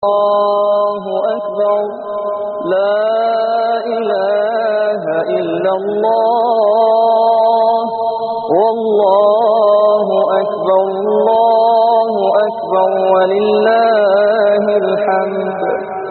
الله أكبر لا إله إلا الله والله أكبر الله أكبر ولله الحمد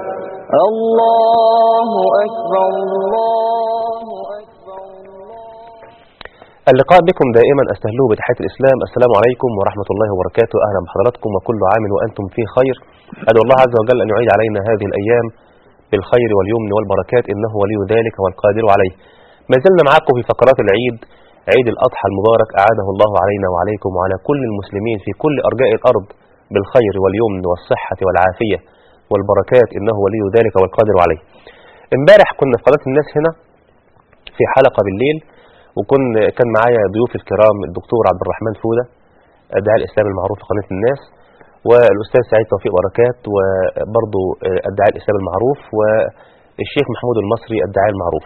الله أكبر الله أكبر اللقاء بكم دائما استهلوه بتحية الإسلام السلام عليكم ورحمة الله وبركاته أهلا بحضراتكم وكل عام وأنتم في خير أدعو الله عز وجل أن يعيد علينا هذه الأيام بالخير واليمن والبركات إنه ولي ذلك والقادر عليه ما زلنا معكم في فقرات العيد عيد الأضحى المبارك أعاده الله علينا وعليكم وعلى كل المسلمين في كل أرجاء الأرض بالخير واليمن والصحة والعافية والبركات إنه ولي ذلك والقادر عليه امبارح كنا في قناة الناس هنا في حلقة بالليل وكن كان معايا ضيوف الكرام الدكتور عبد الرحمن فودة الداعي الإسلامي المعروف في قناة الناس والأستاذ سعيد توفيق بركات وبرضه الداعي الإسلامي المعروف والشيخ محمود المصري الداعي المعروف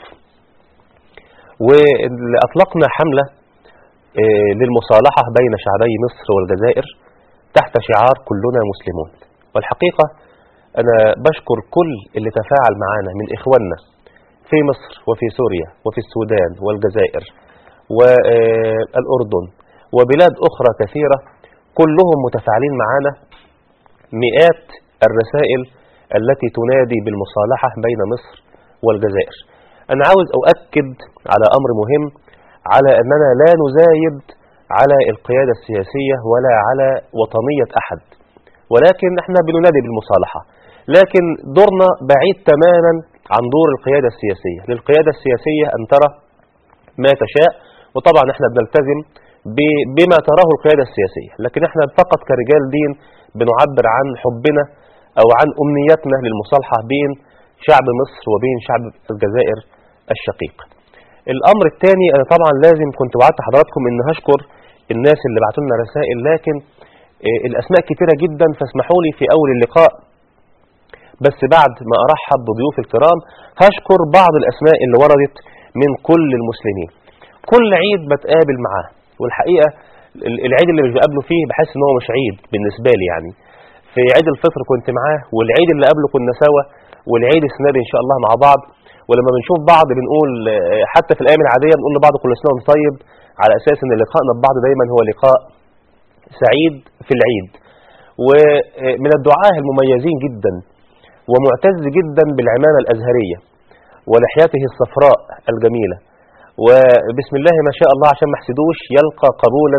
وأطلقنا حملة للمصالحة بين شعبي مصر والجزائر تحت شعار كلنا مسلمون والحقيقة أنا بشكر كل اللي تفاعل معنا من إخواننا في مصر وفي سوريا وفي السودان والجزائر والأردن وبلاد أخرى كثيرة كلهم متفاعلين معنا مئات الرسائل التي تنادي بالمصالحة بين مصر والجزائر أنا عاوز أؤكد على أمر مهم على أننا لا نزايد على القيادة السياسية ولا على وطنية أحد ولكن احنا بننادي بالمصالحة لكن دورنا بعيد تماما عن دور القيادة السياسية للقيادة السياسية أن ترى ما تشاء وطبعا احنا بنلتزم بما تراه القيادة السياسية لكن احنا فقط كرجال دين بنعبر عن حبنا أو عن أمنيتنا للمصالحة بين شعب مصر وبين شعب الجزائر الشقيق الأمر الثاني أنا طبعا لازم كنت وعدت حضراتكم أن هشكر الناس اللي بعتوا لنا رسائل لكن الأسماء كتيرة جدا فاسمحوا لي في أول اللقاء بس بعد ما أرحب بضيوف الكرام هشكر بعض الأسماء اللي وردت من كل المسلمين كل عيد بتقابل معاه والحقيقة العيد اللي مش بقابله فيه بحس ان هو مش عيد بالنسبة لي يعني في عيد الفطر كنت معاه والعيد اللي قبله كنا سوا والعيد السنة دي ان شاء الله مع بعض ولما بنشوف بعض بنقول حتى في الايام العادية بنقول لبعض كل سنة وانت طيب على اساس ان لقائنا ببعض دايما هو لقاء سعيد في العيد ومن الدعاة المميزين جدا ومعتز جدا بالعمامة الأزهرية ولحيته الصفراء الجميلة وبسم الله ما شاء الله عشان ما احسدوش يلقى قبولا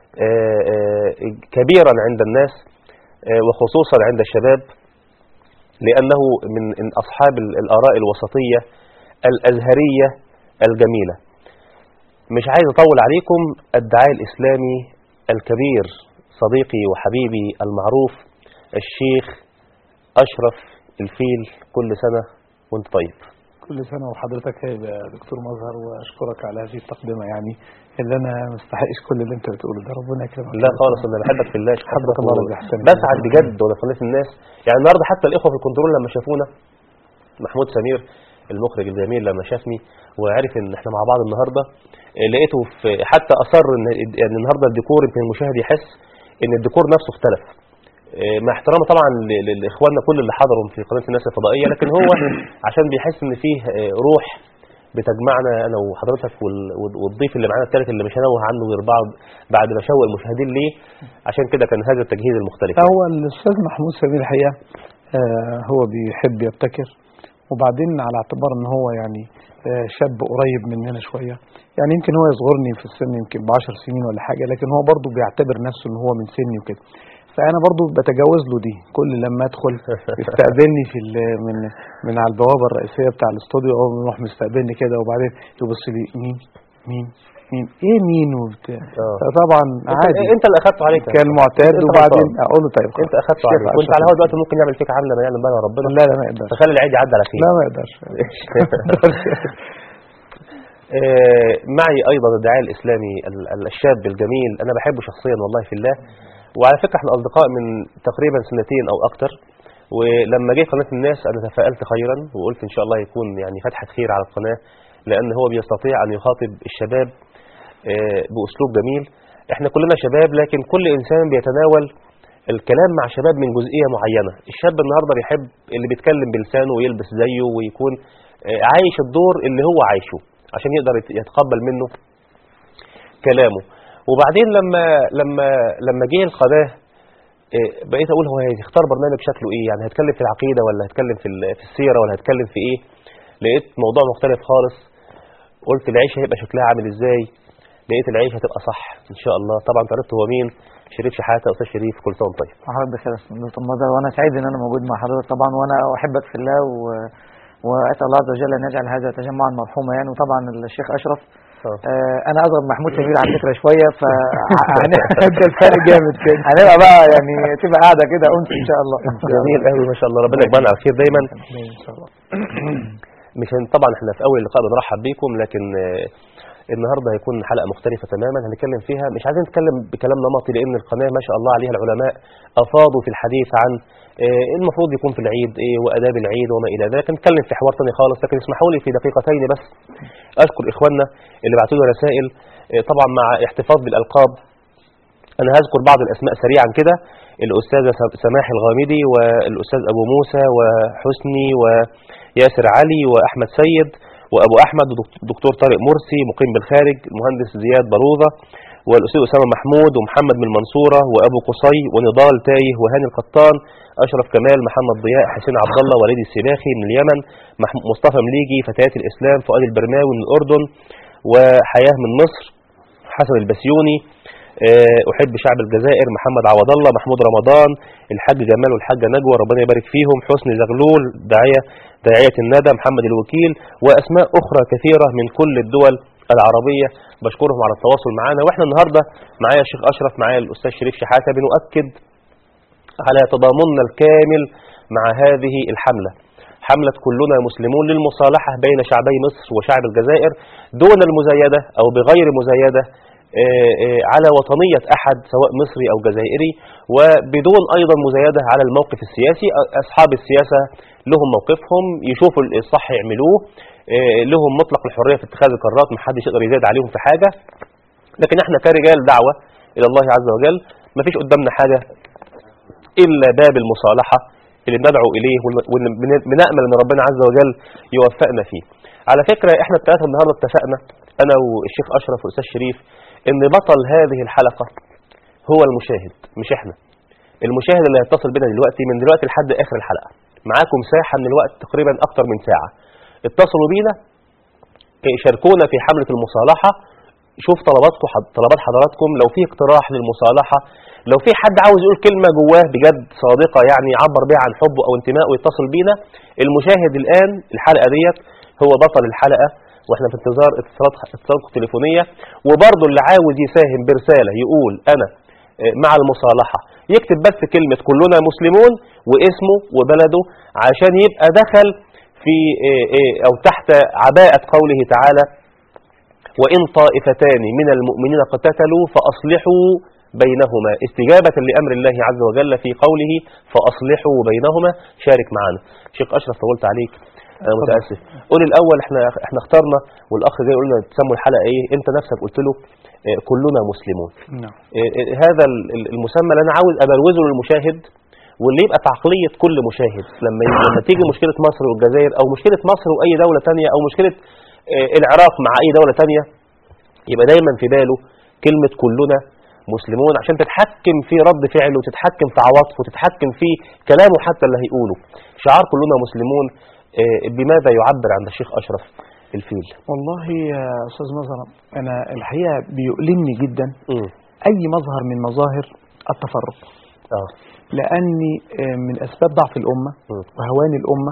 كبيرا عند الناس وخصوصا عند الشباب لأنه من أصحاب الآراء الوسطية الأزهرية الجميلة مش عايز أطول عليكم الدعاء الإسلامي الكبير صديقي وحبيبي المعروف الشيخ أشرف الفيل كل سنة وانت طيب كل سنة وحضرتك طيب يا دكتور مظهر وأشكرك على هذه التقدمة يعني اللي أنا مستحقش كل اللي أنت بتقوله ده ربنا يكرمك لا خالص أنا بحبك في الله حبك الله رب يحسن بسعد بجد وأنا قناة الناس يعني النهاردة حتى الإخوة في الكنترول لما شافونا محمود سمير المخرج الجميل لما شافني وعرف ان احنا مع بعض النهارده لقيته في حتى اصر ان يعني النهارده الديكور يمكن المشاهد يحس ان الديكور نفسه اختلف مع احترامي طبعا لاخواننا كل اللي حضروا في قناه الناس الفضائيه لكن هو عشان بيحس ان فيه روح بتجمعنا انا وحضرتك والضيف اللي معانا الثالث اللي مش هنوه عنه غير بعض بعد ما شوق المشاهدين ليه عشان كده كان هذا التجهيز المختلف هو الاستاذ محمود سمير الحقيقه آه هو بيحب يبتكر وبعدين على اعتبار ان هو يعني آه شاب قريب مننا شويه يعني يمكن هو يصغرني في السن يمكن ب 10 سنين ولا حاجه لكن هو برضه بيعتبر نفسه ان هو من سني وكده فانا برضو بتجاوز له دي كل لما ادخل يستقبلني في من من على البوابه الرئيسيه بتاع الاستوديو هو يروح مستقبلني كده وبعدين يبص لي مين مين مين ايه مين وبتاع فطبعا عادي انت اللي اخدته عليك كان معتاد وبعدين اقول له طيب انت اخدته عليك وانت على الهوا دلوقتي ممكن يعمل فيك عامله ما يعلم بها ربنا لا لا ما يقدرش تخلي العيد يعدي على خير لا ما يقدرش معي ايضا الداعيه الاسلامي الشاب الجميل انا بحبه شخصيا والله في الله وعلى فكرة احنا أصدقاء من تقريبا سنتين أو أكتر ولما جه قناة الناس أنا تفائلت خيرا وقلت إن شاء الله يكون يعني فتحة خير على القناة لأن هو بيستطيع أن يخاطب الشباب بأسلوب جميل احنا كلنا شباب لكن كل إنسان بيتناول الكلام مع شباب من جزئيه معينه الشاب النهارده بيحب اللي بيتكلم بلسانه ويلبس زيه ويكون آه، عايش الدور اللي هو عايشه عشان يقدر يت- يتقبل منه كلامه وبعدين لما لما لما جه القناه آه، بقيت اقول هو هيختار برنامج شكله ايه يعني هيتكلم في العقيده ولا هيتكلم في ال- في السيره ولا هيتكلم في ايه لقيت موضوع مختلف خالص قلت العيش هيبقى شكلها عامل ازاي لقيت العيش هتبقى صح ان شاء الله طبعا عرفت هو مين شريف شحاته استاذ شريف كل سنه وأنت طيب حضرتك بخير يا استاذ دكتور مدر وانا سعيد ان انا موجود مع حضرتك طبعا وانا احبك في الله و... واسال الله عز وجل ان يجعل هذا تجمعا مرحوما يعني وطبعا الشيخ اشرف آه. آه انا اصغر من محمود سمير على فكره شويه ف انت الفرق جامد كده هنبقى بقى يعني تبقى قاعده كده انس ان شاء الله جميل قوي ما شاء الله ربنا يجمعنا على خير دايما ان شاء الله مش هن- طبعا احنا في اول لقاء بنرحب بيكم لكن آه، النهارده هيكون حلقه مختلفه تماما هنتكلم فيها مش عايزين نتكلم بكلام نمطي لان القناه ما شاء الله عليها العلماء افاضوا في الحديث عن آه، المفروض يكون في العيد ايه واداب العيد وما الى ذلك نتكلم في حوار ثاني خالص لكن اسمحوا لي في دقيقتين بس اشكر اخواننا اللي بعتوا لي رسائل آه، طبعا مع احتفاظ بالالقاب انا هذكر بعض الاسماء سريعا كده الاستاذه س- سماح الغامدي والاستاذ ابو موسى وحسني وياسر علي واحمد سيد وابو احمد ودك- دكتور طارق مرسي مقيم بالخارج المهندس زياد بروضه والاستاذ اسامه محمود ومحمد من المنصوره وابو قصي ونضال تايه وهاني القطان اشرف كمال محمد ضياء حسين عبد الله وليد السلاخي من اليمن مح- مصطفى مليجي فتيات الاسلام فؤاد البرماوي من الاردن وحياه من مصر حسن البسيوني آه، احب شعب الجزائر محمد عوض الله محمود رمضان الحاج جمال والحاجه نجوى ربنا يبارك فيهم حسني زغلول داعيه داعيه الندى محمد الوكيل واسماء اخرى كثيره من كل الدول العربيه بشكرهم على التواصل معنا واحنا النهارده معايا الشيخ اشرف معايا الاستاذ شريف شحاته بنؤكد على تضامننا الكامل مع هذه الحمله حملة كلنا مسلمون للمصالحة بين شعبي مصر وشعب الجزائر دون المزايدة أو بغير مزايدة آه، آه، على وطنية أحد سواء مصري أو جزائري وبدون أيضا مزايدة على الموقف السياسي أ- أصحاب السياسة لهم موقفهم يشوفوا الصح يعملوه آه، لهم مطلق الحرية في اتخاذ القرارات محدش يقدر يزايد عليهم في حاجة لكن احنا كرجال دعوة إلى الله عز وجل مفيش قدامنا حاجة إلا باب المصالحة اللي بندعو إليه وبنأمل أن ربنا عز وجل يوفقنا فيه على فكرة احنا الثلاثة النهاردة اتفقنا أنا والشيخ أشرف والأستاذ شريف أن بطل هذه الحلقة هو المشاهد مش احنا المشاهد اللي هيتصل بنا دلوقتي من دلوقتي لحد آخر الحلقة معاكم ساحة من الوقت تقريبا أكتر من ساعة اتصلوا بينا شاركونا في حملة المصالحة شوف طلباتكم حد- طلبات حضراتكم لو في اقتراح للمصالحة لو في حد عاوز يقول كلمة جواه بجد صادقة يعني يعبر بيها عن حبه أو انتمائه يتصل بينا المشاهد الآن الحلقة ديت هو بطل الحلقة واحنا في انتظار اتصالات اتصالاتكم التليفونية وبرضه اللي عاوز يساهم برسالة يقول أنا آه، مع المصالحة يكتب بس كلمة كلنا مسلمون واسمه وبلده عشان يبقى دخل في آه، آه، أو تحت عباءة قوله تعالى وإن طائفتان من المؤمنين اقتتلوا فأصلحوا بينهما استجابة لأمر الله عز وجل في قوله فأصلحوا بينهما شارك معنا شيخ أشرف طولت عليك أنا متأسف قول الأول احنا احنا اخترنا والأخ جاي قلنا تسموا الحلقة إيه أنت نفسك قلت له آه، كلنا مسلمون نعم آه، آه، هذا ال- ال- المسمى اللي أنا عاوز أبروزه للمشاهد واللي يبقى في عقلية كل مشاهد لما ي- لما تيجي مشكلة مصر والجزائر أو مشكلة مصر وأي دولة تانية أو مشكلة آه، العراق مع أي دولة تانية يبقى دايما في باله كلمة كلنا مسلمون عشان تتحكم في رد فعله وتتحكم في عواطفه وتتحكم في كلامه حتى اللي هيقوله شعار كلنا مسلمون آه، بماذا يعبر عند الشيخ أشرف الفيل والله يا استاذ نظر انا الحقيقه بيؤلمني جدا مم. اي مظهر من مظاهر التفرق آه. لاني آه، من اسباب ضعف الامه مم. وهوان الامه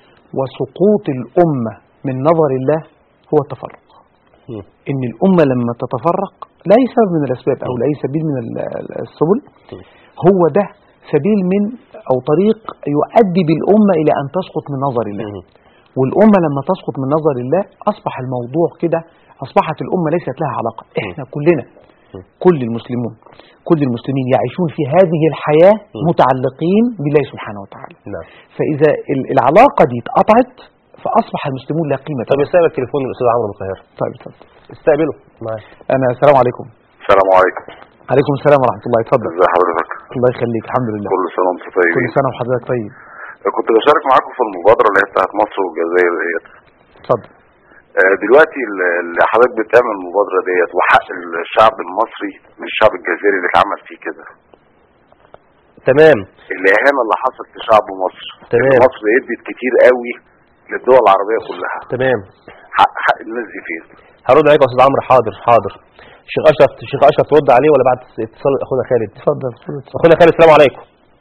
وسقوط الامه من نظر الله هو التفرق مم. ان الامه لما تتفرق لا أي سبب من الاسباب او لاي سبيل من ال- السبل هو ده سبيل من او طريق يؤدي بالامه الى ان تسقط من نظر الله مم. والأمة لما تسقط من نظر الله أصبح الموضوع كده أصبحت الأمة ليست لها علاقة إحنا كلنا كل المسلمون كل المسلمين يعيشون في هذه الحياة متعلقين بالله سبحانه وتعالى نعم فإذا ال- العلاقة دي اتقطعت فأصبح المسلمون لا قيمة طب لهم. استقبل تليفون الأستاذ عمرو من القاهرة طيب اتفضل استقبله معاك أنا السلام عليكم السلام عليكم عليكم السلام ورحمة الله اتفضل ازي حضرتك الله يخليك الحمد لله كل سنه وانتم كل طيبين سنه وحضرتك طيب كنت بشارك معاكم في المبادره اللي هي بتاعت مصر والجزائر ديت اتفضل آه، دلوقتي ال- اللي حضرتك بتعمل المبادره ديت وحق الشعب المصري من الشعب الجزائري اللي اتعمل فيه كده تمام الاهانه اللي حصلت لشعب مصر تمام. مصر ادت كتير قوي للدول العربيه كلها تمام حق حق الناس دي فين هرد عليك يا استاذ عمرو حاضر حاضر الشيخ اشرف الشيخ اشرف ترد عليه ولا بعد اتصال اخونا خالد اتفضل اتفضل اتفضل. اخونا خالد السلام عليكم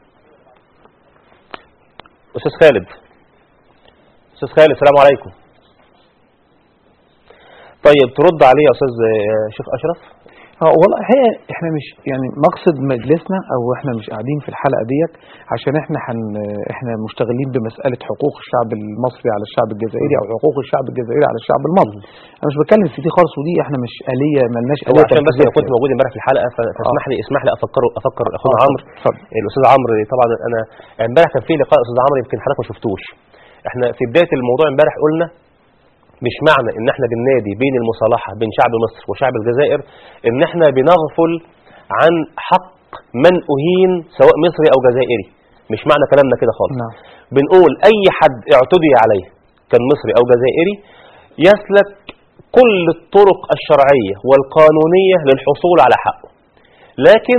استاذ خالد استاذ خالد السلام عليكم طيب ترد عليه يا استاذ آه، شيخ اشرف اه والله هي احنا مش يعني مقصد مجلسنا او احنا مش قاعدين في الحلقه ديت عشان احنا حن احنا مشتغلين بمساله حقوق الشعب المصري على الشعب الجزائري او حقوق الشعب الجزائري على الشعب المصري انا مش بتكلم في دي خالص ودي احنا مش آلية ملناش هو آلية عشان بس تنفيذية انا كنت فيها. موجود امبارح في الحلقه ف- فاسمح لي اسمح لي افكر افكر اخونا آه، عمرو اتفضل الاستاذ عمرو طبعا انا امبارح كان في لقاء استاذ عمرو يمكن حضرتك ما شفتوش احنا في بدايه الموضوع امبارح قلنا مش معنى ان احنا بننادي بين المصالحه بين شعب مصر وشعب الجزائر ان احنا بنغفل عن حق من اهين سواء مصري او جزائري مش معنى كلامنا كده خالص نعم بنقول اي حد اعتدي عليه كان مصري او جزائري يسلك كل الطرق الشرعيه والقانونيه للحصول على حقه لكن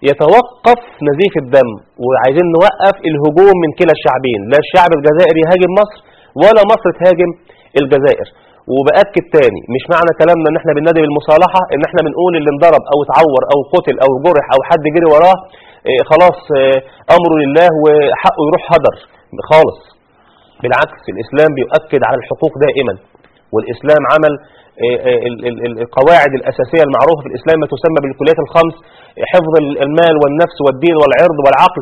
يتوقف نزيف الدم وعايزين نوقف الهجوم من كلا الشعبين لا الشعب الجزائري يهاجم مصر ولا مصر تهاجم الجزائر وبأكد تاني مش معنى كلامنا ان احنا بننادي بالمصالحة ان احنا بنقول اللي انضرب او اتعور او قتل او جرح او حد جري وراه إيه خلاص إيه امره لله وحقه يروح هدر خالص بالعكس الاسلام بيؤكد على الحقوق دائما والاسلام عمل إيه إيه ال- ال- ال- القواعد الاساسيه المعروفه في الاسلام ما تسمى بالكليات الخمس حفظ ال- المال والنفس والدين والعرض والعقل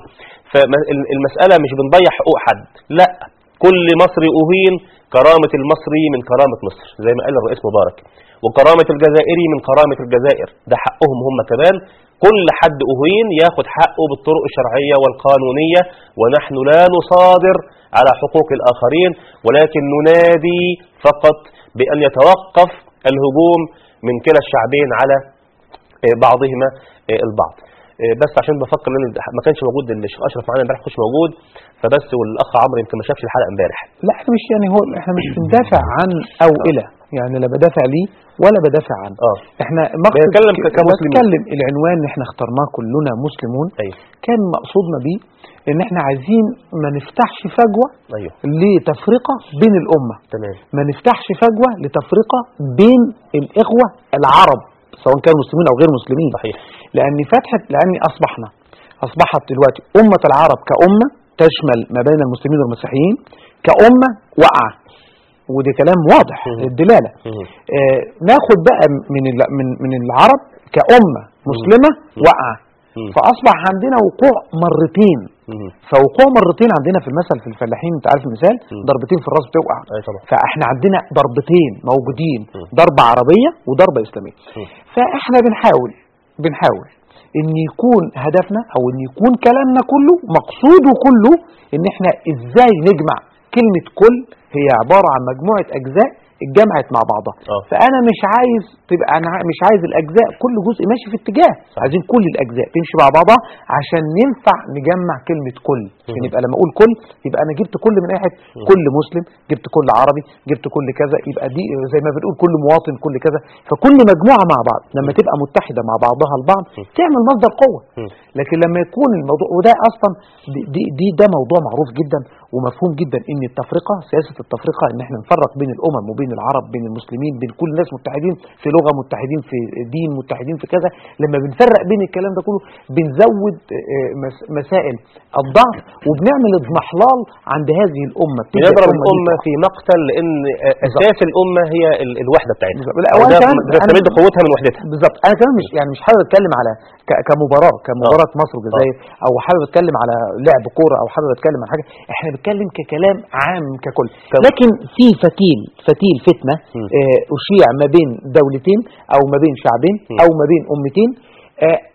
فالمساله مش بنضيع حقوق حد لا كل مصري اهين كرامه المصري من كرامه مصر زي ما قال الرئيس مبارك وكرامه الجزائري من كرامه الجزائر ده حقهم هم كمان كل حد اهين ياخد حقه بالطرق الشرعيه والقانونيه ونحن لا نصادر على حقوق الاخرين ولكن ننادي فقط بان يتوقف الهجوم من كلا الشعبين على آه، بعضهما آه، البعض آه، بس عشان بفكر ان ما كانش موجود الشيخ اشرف معانا امبارح مش موجود فبس والاخ عمرو يمكن ما شافش الحلقه امبارح لا احنا مش يعني هو احنا مش بندافع عن او الى يعني لا بدافع ليه ولا بدافع عنه اه احنا مقصد بنتكلم ك- كمسلمين. بتكلم العنوان اللي احنا اخترناه كلنا مسلمون ايوه كان مقصودنا بيه ان احنا عايزين ما نفتحش فجوه ايوه لتفرقه بين الامه تمام ما نفتحش فجوه لتفرقه بين الاخوه العرب سواء كانوا مسلمين او غير مسلمين صحيح لان فتحت لان اصبحنا اصبحت دلوقتي امه العرب كامه تشمل ما بين المسلمين والمسيحيين كامه واقعه وده كلام واضح مم. للدلاله مم. آه ناخد بقى من ال- من من العرب كامه مسلمه واقعه مم. فاصبح عندنا وقوع مرتين مم. فوقوع مرتين عندنا في المثل في الفلاحين انت عارف المثال مم. ضربتين في الراس بتوقع اي طبعا فاحنا عندنا ضربتين موجودين مم. ضربة عربية وضربة إسلامية مم. فاحنا بنحاول بنحاول ان يكون هدفنا او ان يكون كلامنا كله مقصوده كله ان احنا ازاي نجمع كلمة كل هي عبارة عن مجموعة اجزاء اتجمعت مع بعضها اه فانا مش عايز تبقى انا ع- مش عايز الاجزاء كل جزء ماشي في اتجاه عايزين كل الاجزاء تمشي مع بعضها عشان ينفع نجمع كلمه كل عشان مم. يبقى لما اقول كل يبقى انا جبت كل من ناحيه كل مسلم جبت كل عربي جبت كل كذا يبقى دي زي ما بنقول كل مواطن كل كذا فكل مجموعه مع بعض لما تبقى متحده مع بعضها البعض تعمل مصدر قوه مم. لكن لما يكون الموضوع وده اصلا دي, دي, دي ده موضوع معروف جدا ومفهوم جدا ان التفرقه سياسه التفرقه ان احنا نفرق بين الامم وبين العرب بين المسلمين بين كل الناس متحدين في لغه متحدين في دين متحدين في كذا لما بنفرق بين الكلام ده كله بنزود آه، مس- مسائل الضعف وبنعمل اضمحلال عند هذه الامه بتبدأ بنضرب دي الامه تقع. في مقتل لان اساس الامه هي ال- الوحده بتاعتها بالظبط. لا، أو وأنا ده كمان- بتستمد أنا- قوتها من وحدتها بالظبط انا كمان مش يعني مش حابب اتكلم على ك- كمباراه كمباراه مصر والجزائر او حابب اتكلم على لعب كوره او حابب اتكلم عن حاجه احنا بنتكلم ككلام عام ككل تمام. لكن في فتيل فتيل فتنه مم. آه، اشيع ما بين دولتين او ما بين شعبين مم. او ما بين امتين آه،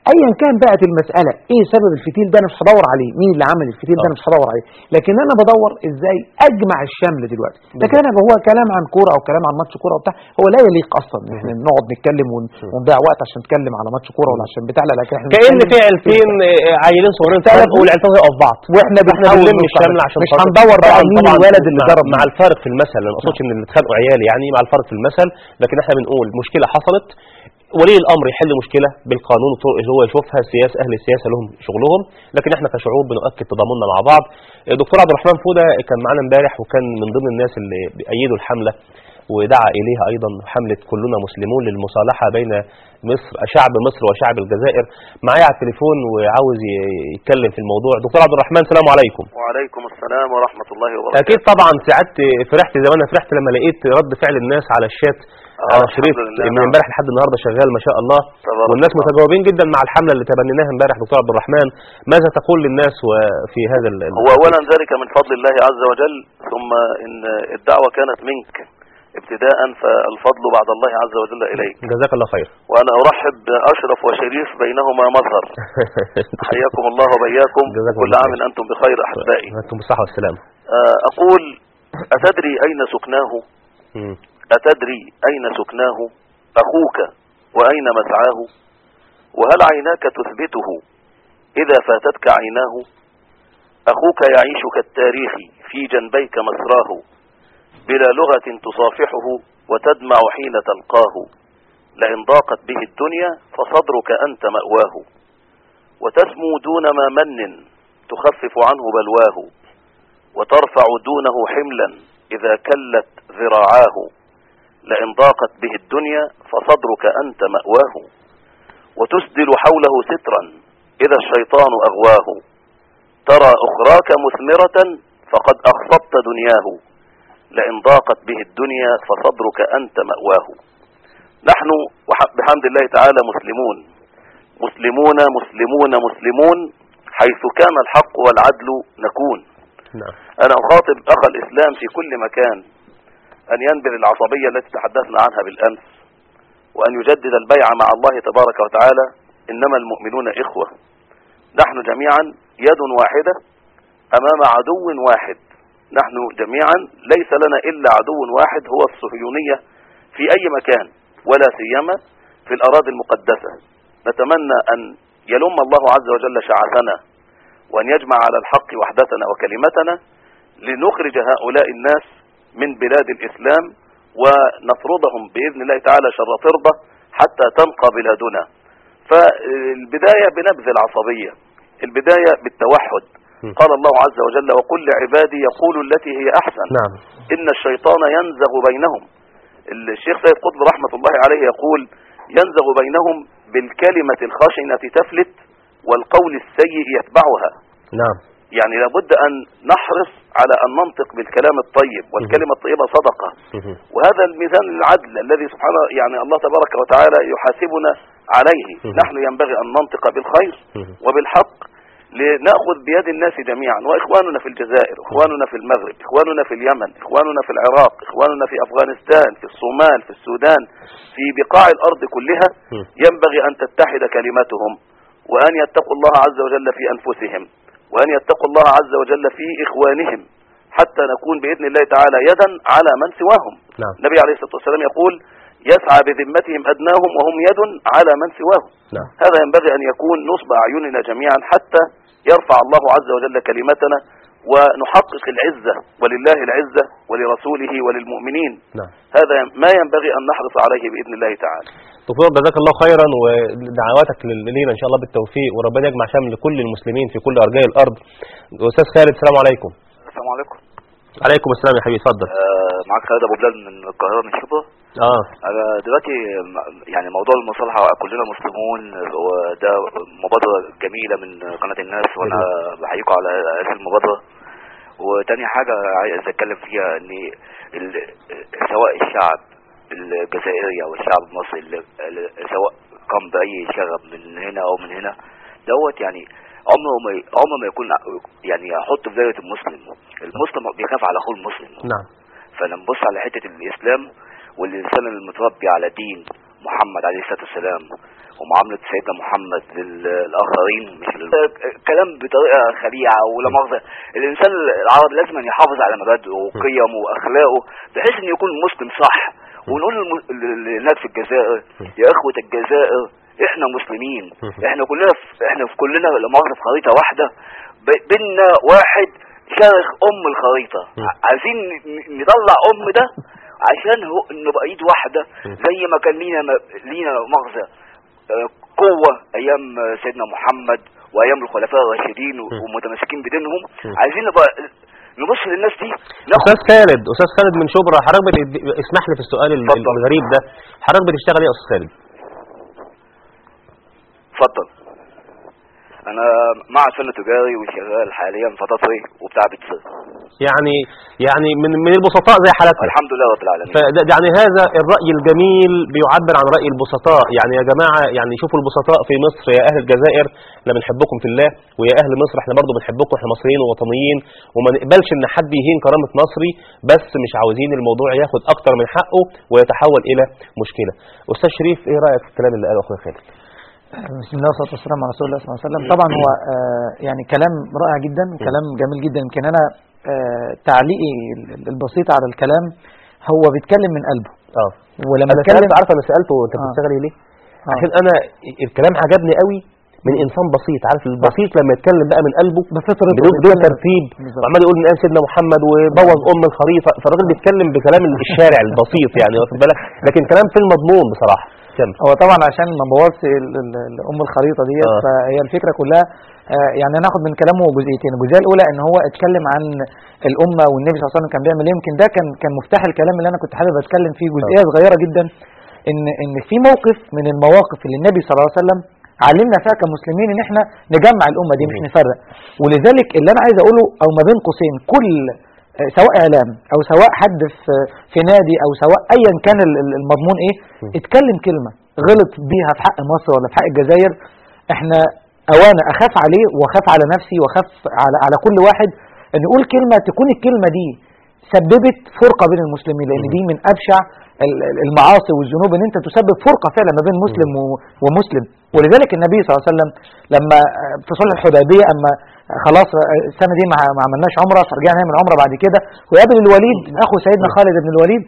ايا كان بقت المساله ايه سبب الفتيل ده انا مش هدور عليه مين اللي عمل الفتيل ده آه. انا مش هدور عليه لكن انا بدور ازاي اجمع الشمل دلوقتي لكن انا هو كلام عن كوره او كلام عن ماتش كوره وبتاع هو لا يليق اصلا ان احنا نقعد نتكلم ون- ونضيع وقت عشان نتكلم على ماتش كوره ولا عشان بتاع لا لكن احنا كأن بنتكلم في عيلتين آه، عيلين صغيرين ثلاث اتخانقوا والعيلتين وقعوا في بعض واحنا احنا بنحاول بنلم نوصل. الشمل عشان مش خاطر- هندور بقى طبعاً- مين طبعاً الولد اللي مع- ضرب مع مين. الفارق في المثل انا ما اقصدش ان اللي اتخانقوا عيال يعني مع الفارق في المثل لكن احنا بنقول مشكله حصلت ولي الامر يحل مشكله بالقانون والطرق اللي هو يشوفها السياسه اهل السياسه لهم شغلهم لكن احنا كشعوب بنؤكد تضامننا مع بعض دكتور عبد الرحمن فوده كان معانا امبارح وكان من ضمن الناس اللي بيأيدوا الحمله ودعا اليها ايضا حمله كلنا مسلمون للمصالحه بين مصر شعب مصر وشعب الجزائر معايا على التليفون وعاوز ي- يتكلم في الموضوع دكتور عبد الرحمن السلام عليكم وعليكم السلام ورحمة الله وبركاته اكيد طبعا سعدت فرحت زي ما انا فرحت لما لقيت رد فعل الناس على الشات آه، على الحمد شريط لله، من نعم. امبارح لحد النهارده شغال ما شاء الله تبارك والناس الله. متجاوبين جدا مع الحمله اللي تبنيناها امبارح دكتور عبد الرحمن ماذا تقول للناس وفي هذا ال- ال- هو أولا ذلك من فضل الله عز وجل ثم إن الدعوة كانت منك ابتداء فالفضل بعد الله عز وجل إليك جزاك الله خير وأنا أرحب بأشرف وشريف بينهما مظهر حياكم الله وبياكم جزاكم كل الله عام خير. أنتم بخير أحبائي انتم بالصحه والسلامه آه، أقول أتدري أين سكناه مم. أتدري أين سكناه أخوك وأين مسعاه وهل عيناك تثبته إذا فاتتك عيناه أخوك يعيش كالتاريخ في جنبيك مسراه بلا لغة تصافحه وتدمع حين تلقاه لئن ضاقت به الدنيا فصدرك أنت مأواه وتسمو دون ما من تخفف عنه بلواه وترفع دونه حملا إذا كلت ذراعاه لئن ضاقت به الدنيا فصدرك أنت مأواه وتسدل حوله سترا إذا الشيطان أغواه ترى أخراك مثمرة فقد أخصبت دنياه لئن ضاقت به الدنيا فصدرك أنت مأواه نحن وح- بحمد الله تعالى مسلمون مسلمون مسلمون مسلمون حيث كان الحق والعدل نكون نعم أنا أخاطب أخ الإسلام في كل مكان أن ينبذ العصبية التي تحدثنا عنها بالأمس وأن يجدد البيع مع الله تبارك وتعالى إنما المؤمنون إخوة نحن جميعا يد واحدة أمام عدو واحد نحن جميعا ليس لنا إلا عدو واحد هو الصهيونية في أي مكان ولا سيما في الأراضي المقدسة نتمنى أن يلم الله عز وجل شعثنا وأن يجمع على الحق وحدتنا وكلمتنا لنخرج هؤلاء الناس من بلاد الإسلام ونطردهم بإذن الله تعالى شر طردة حتى تنقى بلادنا فالبداية بنبذ العصبية البداية بالتوحد م. قال الله عز وجل وكل عبادي يقول التي هي أحسن نعم إن الشيطان ينزغ بينهم الشيخ سيد قطب رحمة الله عليه يقول ينزغ بينهم بالكلمة الخشنة تفلت والقول السيء يتبعها نعم يعني لابد أن نحرص على أن ننطق بالكلام الطيب والكلمة الطيبة صدقة مهم. وهذا الميزان العدل الذي سبحانه يعني الله تبارك وتعالى يحاسبنا عليه مهم. نحن ينبغي أن ننطق بالخير مهم. وبالحق لنأخذ بيد الناس جميعا وإخواننا في الجزائر إخواننا في المغرب إخواننا في اليمن إخواننا في العراق إخواننا في أفغانستان في الصومال في السودان في بقاع الأرض كلها مم. ينبغي أن تتحد كلمتهم وأن يتقوا الله عز وجل في أنفسهم وأن يتقوا الله عز وجل في إخوانهم حتى نكون بإذن الله تعالى يدا على من سواهم نعم النبي عليه الصلاة والسلام يقول يسعى بذمتهم أدناهم وهم يد على من سواهم نعم هذا ينبغي أن يكون نصب أعيننا جميعا حتى يرفع الله عز وجل كلمتنا ونحقق العزة ولله العزة ولرسوله وللمؤمنين نعم هذا ما ينبغي أن نحرص عليه بإذن الله تعالى دكتور جزاك الله خيرا ودعواتك لل- لينا ان شاء الله بالتوفيق وربنا يجمع شمل كل المسلمين في كل ارجاء الارض استاذ خالد السلام عليكم السلام عليكم عليكم السلام يا حبيبي اتفضل آه معاك خالد ابو بلال من القاهره من شبرا اه انا دلوقتي م- يعني موضوع المصالحه كلنا مسلمون وده مبادره جميله من قناه الناس وانا بحييكم على هذه المبادره وتاني حاجه عايز اتكلم فيها ان ال- سواء الشعب الجزائري او الشعب المصري اللي- اللي سواء قام باي شغب من هنا او من هنا دوت يعني عمره ما ي- عمره ما يكون يعني يحط في دايره المسلم المسلم بيخاف على اخوه المسلم نعم فنبص على حتة الإسلام والإنسان المتربي على دين محمد عليه الصلاة والسلام ومعاملة سيدنا محمد للآخرين مش لل... كلام بطريقة خليعة ولا مؤاخذة الإنسان العربي لازم أن يحافظ على مبادئه وقيمه وأخلاقه بحيث أن يكون مسلم صح ونقول للم- لل- للناس في الجزائر يا إخوة الجزائر إحنا مسلمين إحنا كلنا في إحنا في كلنا لا مؤاخذة في خريطة واحدة ب- بينا واحد شارخ أم الخريطة ع- عايزين ن- نطلع أم ده عشان هو نبقى ايد واحده زي ما كان لينا لينا مغزى آه، قوه ايام آه، سيدنا محمد وايام الخلفاء الراشدين و- ومتمسكين بدينهم عايزين نبقى نبص للناس دي ناخد استاذ خالد استاذ خالد من شبرا حضرتك بت- اسمح لي في السؤال ال- اتفضل. الغريب ده حضرتك بتشتغل ايه يا استاذ خالد اتفضل انا مع سن تجاري وشغال حاليا في تصري وبتاع بيتزا يعني يعني من من البسطاء زي حالتنا الحمد لله رب العالمين فده يعني هذا الرأي الجميل بيعبر عن رأي البسطاء يعني يا جماعة يعني شوفوا البسطاء في مصر يا أهل الجزائر احنا بنحبكم في الله ويا أهل مصر احنا برضو بنحبكم احنا مصريين ووطنيين وما نقبلش إن حد يهين كرامة مصري بس مش عاوزين الموضوع ياخد أكتر من حقه ويتحول إلى مشكلة أستاذ شريف إيه رأيك في الكلام اللي قاله أخويا خالد؟ بسم الله والصلاه والسلام على رسول الله صلى الله عليه وسلم طبعا هو آه، يعني كلام رائع جدا وكلام جميل جدا يمكن انا آه، تعليقي ال- البسيط على الكلام هو بيتكلم من قلبه اه ولما انا اتكلم سالته عارف انا سالته انت آه. بتشتغل ايه ليه؟ آه. عشان انا الكلام عجبني قوي من انسان بسيط عارف البسيط لما يتكلم بقى من قلبه بفطرته بدون بدون بيتكلم- ترتيب بالظبط. وعمال يقول من ايام سيدنا محمد وبوظ ام الخريطه فالراجل بيتكلم بكلام الشارع البسيط يعني واخد بالك لكن كلام في المضمون بصراحه كمل هو طبعا عشان ما نبوظش ال- ال- ال- ام الخريطه ديت آه. فهي الفكره كلها آه، يعني ناخد من كلامه جزئيتين الجزئيه الاولى ان هو اتكلم عن الامه والنبي صلى الله عليه وسلم كان بيعمل ايه يمكن ده كان كان مفتاح الكلام اللي انا كنت حابب اتكلم فيه جزئيه صغيره جدا ان ان في موقف من المواقف اللي النبي صلى الله عليه وسلم علمنا فيها كمسلمين ان احنا نجمع الامه دي مش نفرق ولذلك اللي انا عايز اقوله او ما بين قوسين كل آه، سواء اعلام او سواء حد في في نادي او سواء ايا كان ال- ال- المضمون ايه اتكلم كلمه غلط بيها في حق مصر ولا في حق الجزائر احنا اوانا اخاف عليه واخاف على نفسي واخاف على على كل واحد ان يقول كلمه تكون الكلمه دي سببت فرقه بين المسلمين لان دي من ابشع ال- ال- المعاصي والذنوب ان انت تسبب فرقه فعلا ما بين مسلم و- ومسلم ولذلك النبي صلى الله عليه وسلم لما آه، في صلح الحديبيه اما آه، خلاص آه، السنه دي ما ما عملناش عمره فرجعنا نعمل عمره بعد كده وقابل الوليد اخو سيدنا خالد بن الوليد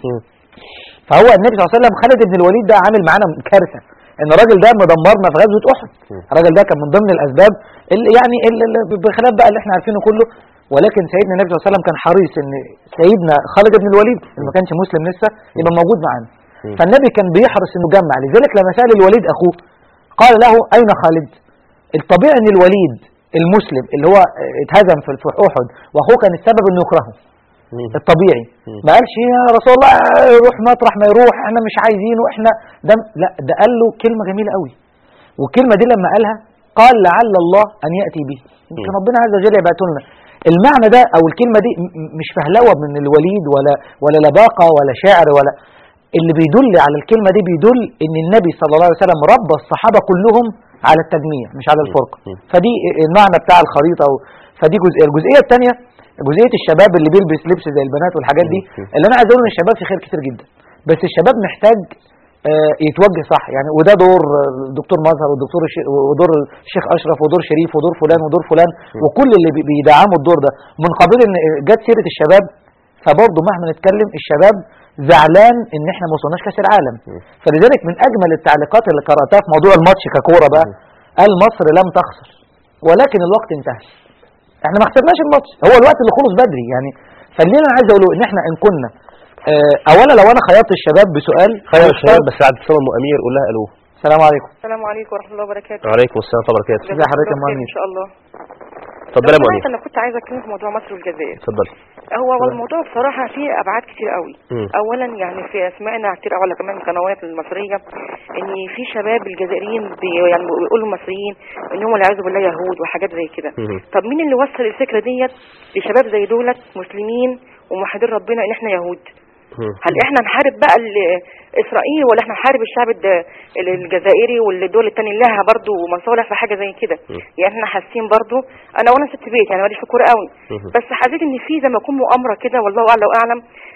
فهو النبي صلى الله عليه وسلم خالد بن الوليد ده عامل معانا كارثه ان الراجل ده مدمرنا في غزوه احد الراجل ده كان من ضمن الاسباب اللي يعني اللي اللي بخلاف بقى اللي احنا عارفينه كله ولكن سيدنا النبي صلى الله عليه وسلم كان حريص ان سيدنا خالد بن الوليد اللي ما كانش مسلم لسه يبقى موجود معانا فالنبي كان بيحرص انه يجمع لذلك لما سال الوليد اخوه قال له اين خالد الطبيعي ان الوليد المسلم اللي هو اتهزم في في احد واخوه كان السبب انه يكرهه الطبيعي ما قالش يا رسول الله روح مطرح ما يروح احنا مش عايزينه احنا ده لا ده قال له كلمه جميله قوي والكلمه دي لما قالها قال لعل الله ان ياتي به يمكن ربنا عز وجل يبعته لنا المعنى ده او الكلمه دي م- م- مش فهلوه من الوليد ولا ولا لباقه ولا شعر ولا اللي بيدل على الكلمه دي بيدل ان النبي صلى الله عليه وسلم ربى الصحابه كلهم على التجميع مش على الفرقه فدي المعنى بتاع الخريطه و- فدي جزئيه الجزئيه الثانيه جزئيه الشباب اللي بيلبس لبس زي البنات والحاجات دي اللي انا عايز اقول ان الشباب في خير كتير جدا بس الشباب محتاج آه، يتوجه صح يعني وده دور آه، الدكتور مظهر والدكتور الش- ودور الشيخ اشرف ودور شريف ودور فلان ودور فلان وكل اللي بي- بيدعموا الدور ده من قبيل ان جت سيره الشباب فبرضه مهما نتكلم الشباب زعلان ان احنا ما وصلناش كاس العالم فلذلك من اجمل التعليقات اللي قراتها في موضوع الماتش ككوره بقى قال مصر لم تخسر ولكن الوقت انتهى احنا ما خسرناش الماتش هو الوقت اللي خلص بدري يعني فاللي انا عايز اقوله ان احنا ان كنا آه، اولا لو انا خيرت الشباب بسؤال خير هنختار- الشباب بس بعد اتصال ام امير قول لها الو السلام عليكم السلام عليكم ورحمة الله وبركاته وعليكم السلام ورحمه الله وبركاته ازي حضرتك يا الله خير مؤمن ان شاء الله اتفضلي يا ام لو امير سمحت انا كنت عايزه اتكلم في موضوع مصر والجزائر اتفضلي هو هو الموضوع بصراحه فيه ابعاد كتير قوي مم. اولا يعني في سمعنا كتير قوي على كمان القنوات المصريه ان في شباب الجزائريين بي يعني بيقولوا المصريين ان هم والعياذ بالله يهود وحاجات زي كده مم. طب مين اللي وصل الفكره ديت لشباب زي دولت مسلمين وموحدين ربنا ان احنا يهود مم. هل احنا نحارب بقى ال- اسرائيل ولا احنا نحارب الشعب الد- ال- الجزائري والدول التانية لها برضو مصالح في حاجه زي كده يعني احنا حاسين برضو انا وانا ست بيت يعني ماليش في كوره قوي مم. بس حسيت ان في زي ما يكون مؤامره كده والله اعلى واعلم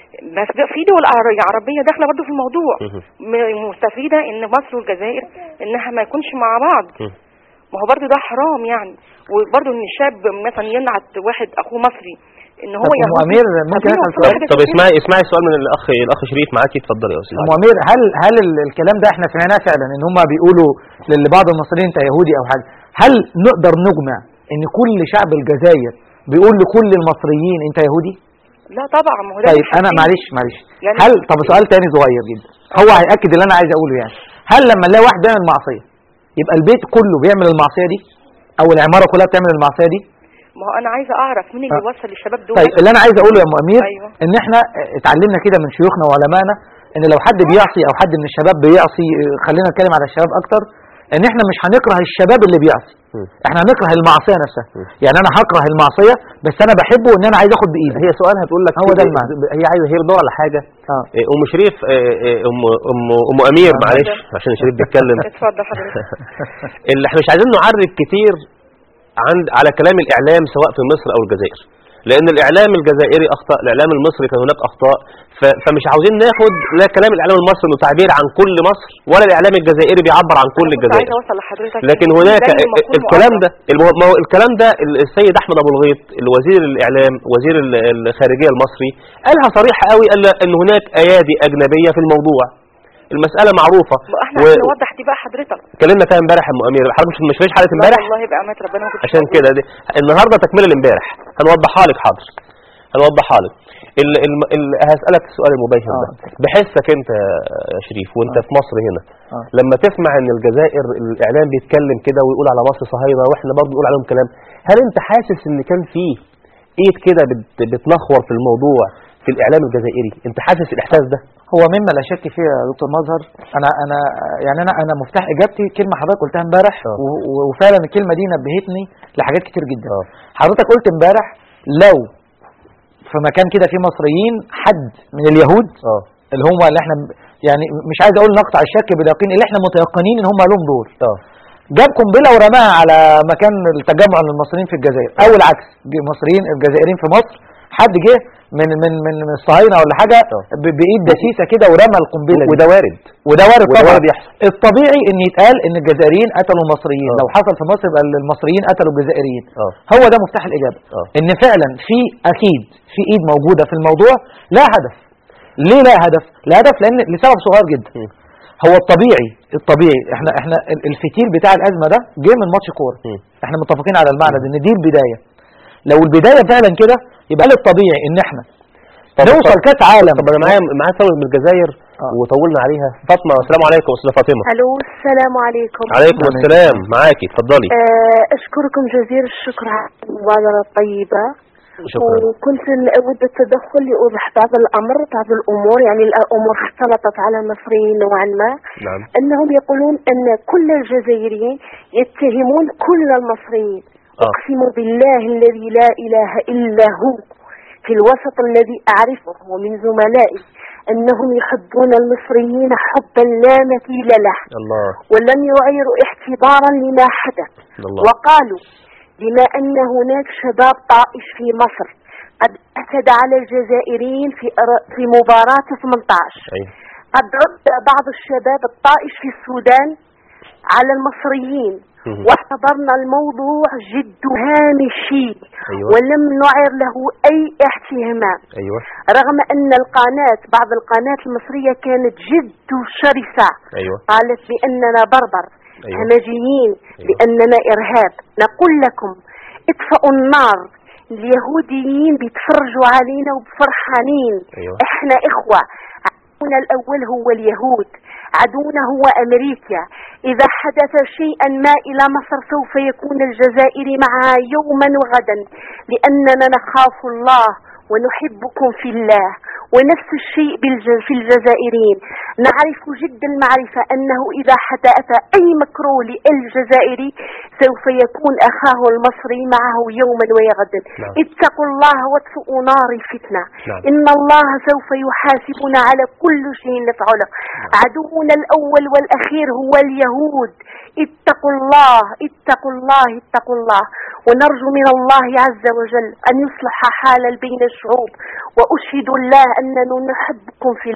بس بقى في دول عر- عربيه داخله برضه في الموضوع مهم. م- مستفيده ان مصر والجزائر انها ما يكونش مع بعض مم. ما هو برضه ده حرام يعني وبرضه ان الشاب مثلا ينعت واحد اخوه مصري ان هو طب أم يهودي أمير ممكن طب أسأل كل سؤال؟ حاجة طب كده. اسمعي اسمعي السؤال من الاخ الاخ شريف معاكي اتفضلي يا استاذ ام علي. امير هل هل ال- الكلام ده احنا سمعناه فعلا ان هم بيقولوا لبعض المصريين انت يهودي او حاجه هل نقدر نجمع ان كل شعب الجزائر بيقول لكل المصريين انت يهودي لا طبعا ما هو ده طيب مش انا حقيقي. معلش معلش يعني- هل طب سؤال تاني صغير جدا هو هياكد اللي انا عايز اقوله يعني هل لما نلاقي واحد بيعمل معصيه يبقى البيت كله بيعمل المعصيه دي او العماره كلها بتعمل المعصيه دي ما هو انا عايزه اعرف مين اللي آه. وصل للشباب دول طيب اللي انا عايز اقوله يا ام امير أيوة. ان احنا اتعلمنا كده من شيوخنا وعلمائنا ان لو حد بيعصي او حد من الشباب بيعصي خلينا نتكلم على الشباب اكتر ان احنا مش هنكره الشباب اللي بيعصي م. احنا هنكره المعصيه نفسها يعني انا هكره المعصيه بس انا بحبه ان انا عايز اخد بايدي هي سؤال هتقول لك هو في- ده المعنى. هي عايزه هي بتدور على حاجه اه إيه، ام شريف إيه، إيه، ام ام ام امير معلش عشان شريف بيتكلم اتفضل حضرتك اللي احنا مش عايزين نعرف كتير عند على كلام الاعلام سواء في مصر او الجزائر لان الاعلام الجزائري اخطا الاعلام المصري كان هناك اخطاء ف- فمش عاوزين ناخد لا كلام الاعلام المصري انه تعبير عن كل مصر ولا الاعلام الجزائري بيعبر عن كل كنت الجزائر عايزه اوصل لحضرتك لكن إن هناك دايماً المفروض الكلام مؤثر. ده المه- ما هو الكلام ده ال- السيد احمد ابو الغيط الوزير الاعلام وزير ال- الخارجيه المصري قالها صريحه قوي قال ان هناك ايادي اجنبيه في الموضوع المساله معروفه ما احنا و- عايزين نوضح دي بقى حضرتك اتكلمنا فيها امبارح يا ام امير حضرتك مش مش فيش حلقه لا امبارح والله بأمانة ربنا ما كنتش عشان موجودة. كده دي النهارده تكمله امبارح هنوضحها لك حاضر هنوضحها لك ال ال ال هسالك السؤال المباشر ده بحسك انت يا شريف وانت في مصر هنا آه. لما تسمع ان الجزائر الاعلام بيتكلم كده ويقول على مصر صهاينه واحنا برضه نقول عليهم كلام هل انت حاسس ان كان فيه ايد كده بت- بتنخور في الموضوع في الاعلام الجزائري انت حاسس الاحساس ده هو مما لا شك فيه يا دكتور مظهر انا انا يعني انا انا مفتاح اجابتي كلمه حضرتك قلتها امبارح آه. و- و- وفعلا الكلمه دي نبهتني لحاجات كتير جدا آه. حضرتك قلت امبارح لو في مكان كده فيه مصريين حد من اليهود اه اللي هم اللي احنا يعني مش عايز اقول نقطع الشك باليقين اللي احنا متيقنين ان هم لهم دور اه جاب قنبله ورماها على مكان التجمع للمصريين في الجزائر او العكس جه مصريين الجزائريين في مصر حد جه من من من من الصهاينه ولا حاجه آه. ب- بايد دسيسه كده ورمى القنبله دي وده وارد وده وارد وده طبعا وارد يحصل. الطبيعي ان يتقال ان الجزائريين قتلوا المصريين آه. لو حصل في مصر يبقى المصريين قتلوا الجزائريين اه هو ده مفتاح الاجابه آه. ان فعلا في اكيد في ايد موجوده في الموضوع لا هدف ليه لا هدف لا هدف لان لسبب صغير جدا م. هو الطبيعي الطبيعي احنا احنا ال- الفتيل بتاع الازمه ده جه من ماتش كوره م. احنا متفقين على المعنى ده ان دي البدايه لو البدايه فعلا كده يبقى الطبيعي ان احنا طب- نوصل طب- كاس عالم طب انا معايا معايا فاطمه من الجزائر آه. وطولنا عليها فاطمه السلام عليكم استاذه فاطمه الو السلام عليكم عليكم عليكم السلام معاكي اتفضلي آه، اشكركم جزيل الشكر على المبادره الطيبه شكرا وكنت اود التدخل لاوضح بعض الامر بعض الامور يعني الامور اختلطت على المصريين نوعا ما نعم انهم يقولون ان كل الجزائريين يتهمون كل المصريين آه. اقسم بالله الذي لا اله الا هو في الوسط الذي اعرفه ومن زملائي انهم يحبون المصريين حبا لا مثيل له الله ولم يعيروا اعتبارا لما حدث الله وقالوا بما أن هناك شباب طائش في مصر قد اعتدى على الجزائريين في أر- في مباراة 18 ايوه قد رد بعض الشباب الطائش في السودان على المصريين مهم. واعتبرنا الموضوع جد هامشي أيوة. ولم نعر له أي اهتمام ايوه رغم أن القناة بعض القناة المصرية كانت جد شرسة ايوه قالت بأننا بربر أيوة. همجيين بأننا إرهاب نقول لكم اطفئوا النار اليهوديين بيتفرجوا علينا وبفرحانين أيوة. احنا إخوة عدونا الأول هو اليهود عدونا هو أمريكا إذا حدث شيئا ما إلى مصر سوف يكون الجزائر معها يوما وغدا لأننا نخاف الله ونحبكم في الله ونفس الشيء بالج- في الجزائريين نعرف جد المعرفة أنه إذا حدث أي مكروه للجزائري سوف يكون أخاه المصري معه يوما وغدا نعم. اتقوا الله واطفئوا نار الفتنة نعم. إن الله سوف يحاسبنا على كل شيء نفعله عدونا الأول والأخير هو اليهود اتقوا الله اتقوا الله اتقوا الله ونرجو من الله عز وجل أن يصلح حالا بين الشعوب وأشهد الله أننا نحبكم في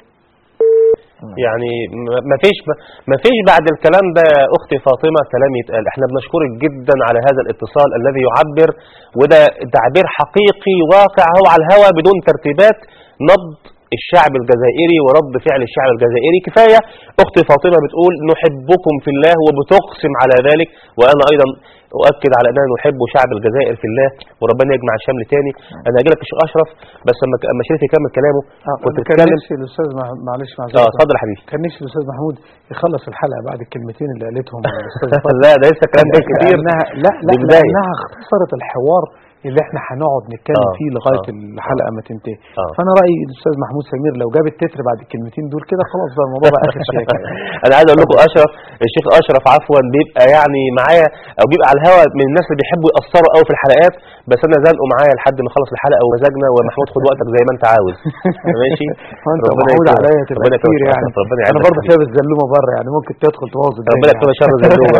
يعني ما- ما فيش ما فيش بعد الكلام ده يا اختي فاطمه كلام يتقال احنا بنشكرك جدا على هذا الاتصال الذي يعبر وده تعبير حقيقي واقع هو على الهوى بدون ترتيبات نبض الشعب الجزائري ورد فعل الشعب الجزائري كفايه اختي فاطمه بتقول نحبكم في الله وبتقسم على ذلك وانا ايضا اؤكد على اننا نحب شعب الجزائر في الله وربنا يجمع الشمل تاني انا هاجي لك يا شيخ اشرف بس لما اما شريف يكمل كلامه كنت كان بتتكلم نفسي الاستاذ مع- معلش اه معذره اتفضل يا حبيبي كان نفسي الاستاذ محمود يخلص الحلقه بعد الكلمتين اللي قالتهم الاستاذ لا ده لسه كلام جاي كتير لانها لا لا دي بداية. لانها اختصرت الحوار اللي احنا هنقعد نتكلم آه، فيه لغايه آه، الحلقه ما تنتهي آه. فانا رايي الاستاذ محمود سمير لو جاب التتر بعد الكلمتين دول كده خلاص بقى الموضوع بقى اخر شياكه يعني. انا عايز اقول لكم اشرف الشيخ اشرف عفوا بيبقى يعني معايا او بيبقى على الهوا من الناس اللي بيحبوا ياثروا قوي في الحلقات بس انا زنقوا معايا لحد ما اخلص الحلقه ومزاجنا ومحمود خد وقتك زي ما انت عاوز ماشي وانت ربنا محمود يكرمك. عليا تبقى ربنا كتير يكرمك. يعني ربنا انا يعينك برضه حبيبي. شايف الزلومه بره يعني ممكن تدخل تبوظ الدنيا ربنا يكتب شر زلومه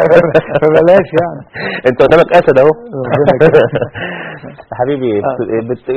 فبلاش يعني انت قدامك اسد اهو ربنا يكرمك. حبيبي بت...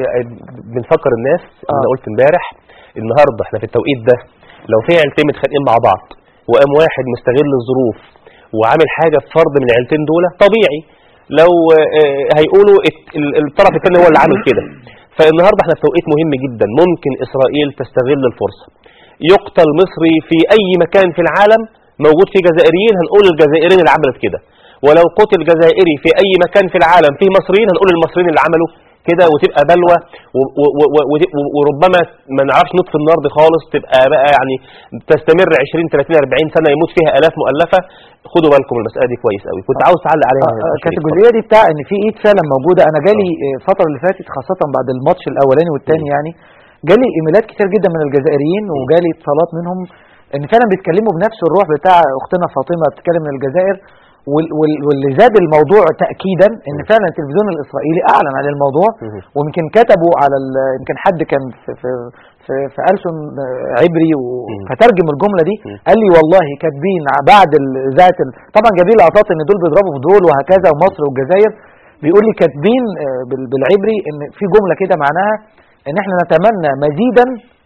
بنفكر الناس انا قلت امبارح النهارده احنا في التوقيت ده لو في عيلتين متخانقين مع بعض وقام واحد مستغل الظروف وعامل حاجه في فرد من العيلتين دول طبيعي لو آه، هيقولوا الت- ال- الطرف الثاني هو اللي عامل كده فالنهارده احنا في توقيت مهم جدا ممكن اسرائيل تستغل الفرصه يقتل مصري في اي مكان في العالم موجود فيه جزائريين هنقول الجزائريين اللي عملت كده ولو قتل جزائري في اي مكان في العالم فيه مصريين هنقول المصريين اللي عملوا كده وتبقى بلوى و- و- و- و- و- وربما ما نعرفش نطفي النار دي خالص تبقى بقى يعني تستمر 20 30 40 سنه يموت فيها الاف مؤلفه خدوا بالكم من المساله دي كويس قوي كنت عاوز تعلق عليها آه، يا آه، شريف. كانت الجزئيه دي بتاع ان في ايد فعلا موجوده انا جالي آه، الفتره اللي فاتت خاصه بعد الماتش الاولاني والثاني يعني جالي ايميلات كتير جدا من الجزائريين وجالي اتصالات منهم ان فعلا بيتكلموا بنفس الروح بتاع اختنا فاطمه بتتكلم من الجزائر وال- وال- واللي زاد الموضوع تاكيدا ان فعلا التلفزيون الاسرائيلي اعلن عن الموضوع مهم. ويمكن كتبوا على ال- يمكن حد كان في في في, في ألسن آه، عبري فترجم الجمله دي قال لي والله كاتبين ع- بعد ال- اذاعه ال- طبعا جايبين لقطات ان دول بيضربوا في دول وهكذا ومصر والجزائر بيقول لي كاتبين آه، بال- بالعبري ان في جمله كده معناها ان احنا نتمنى مزيدا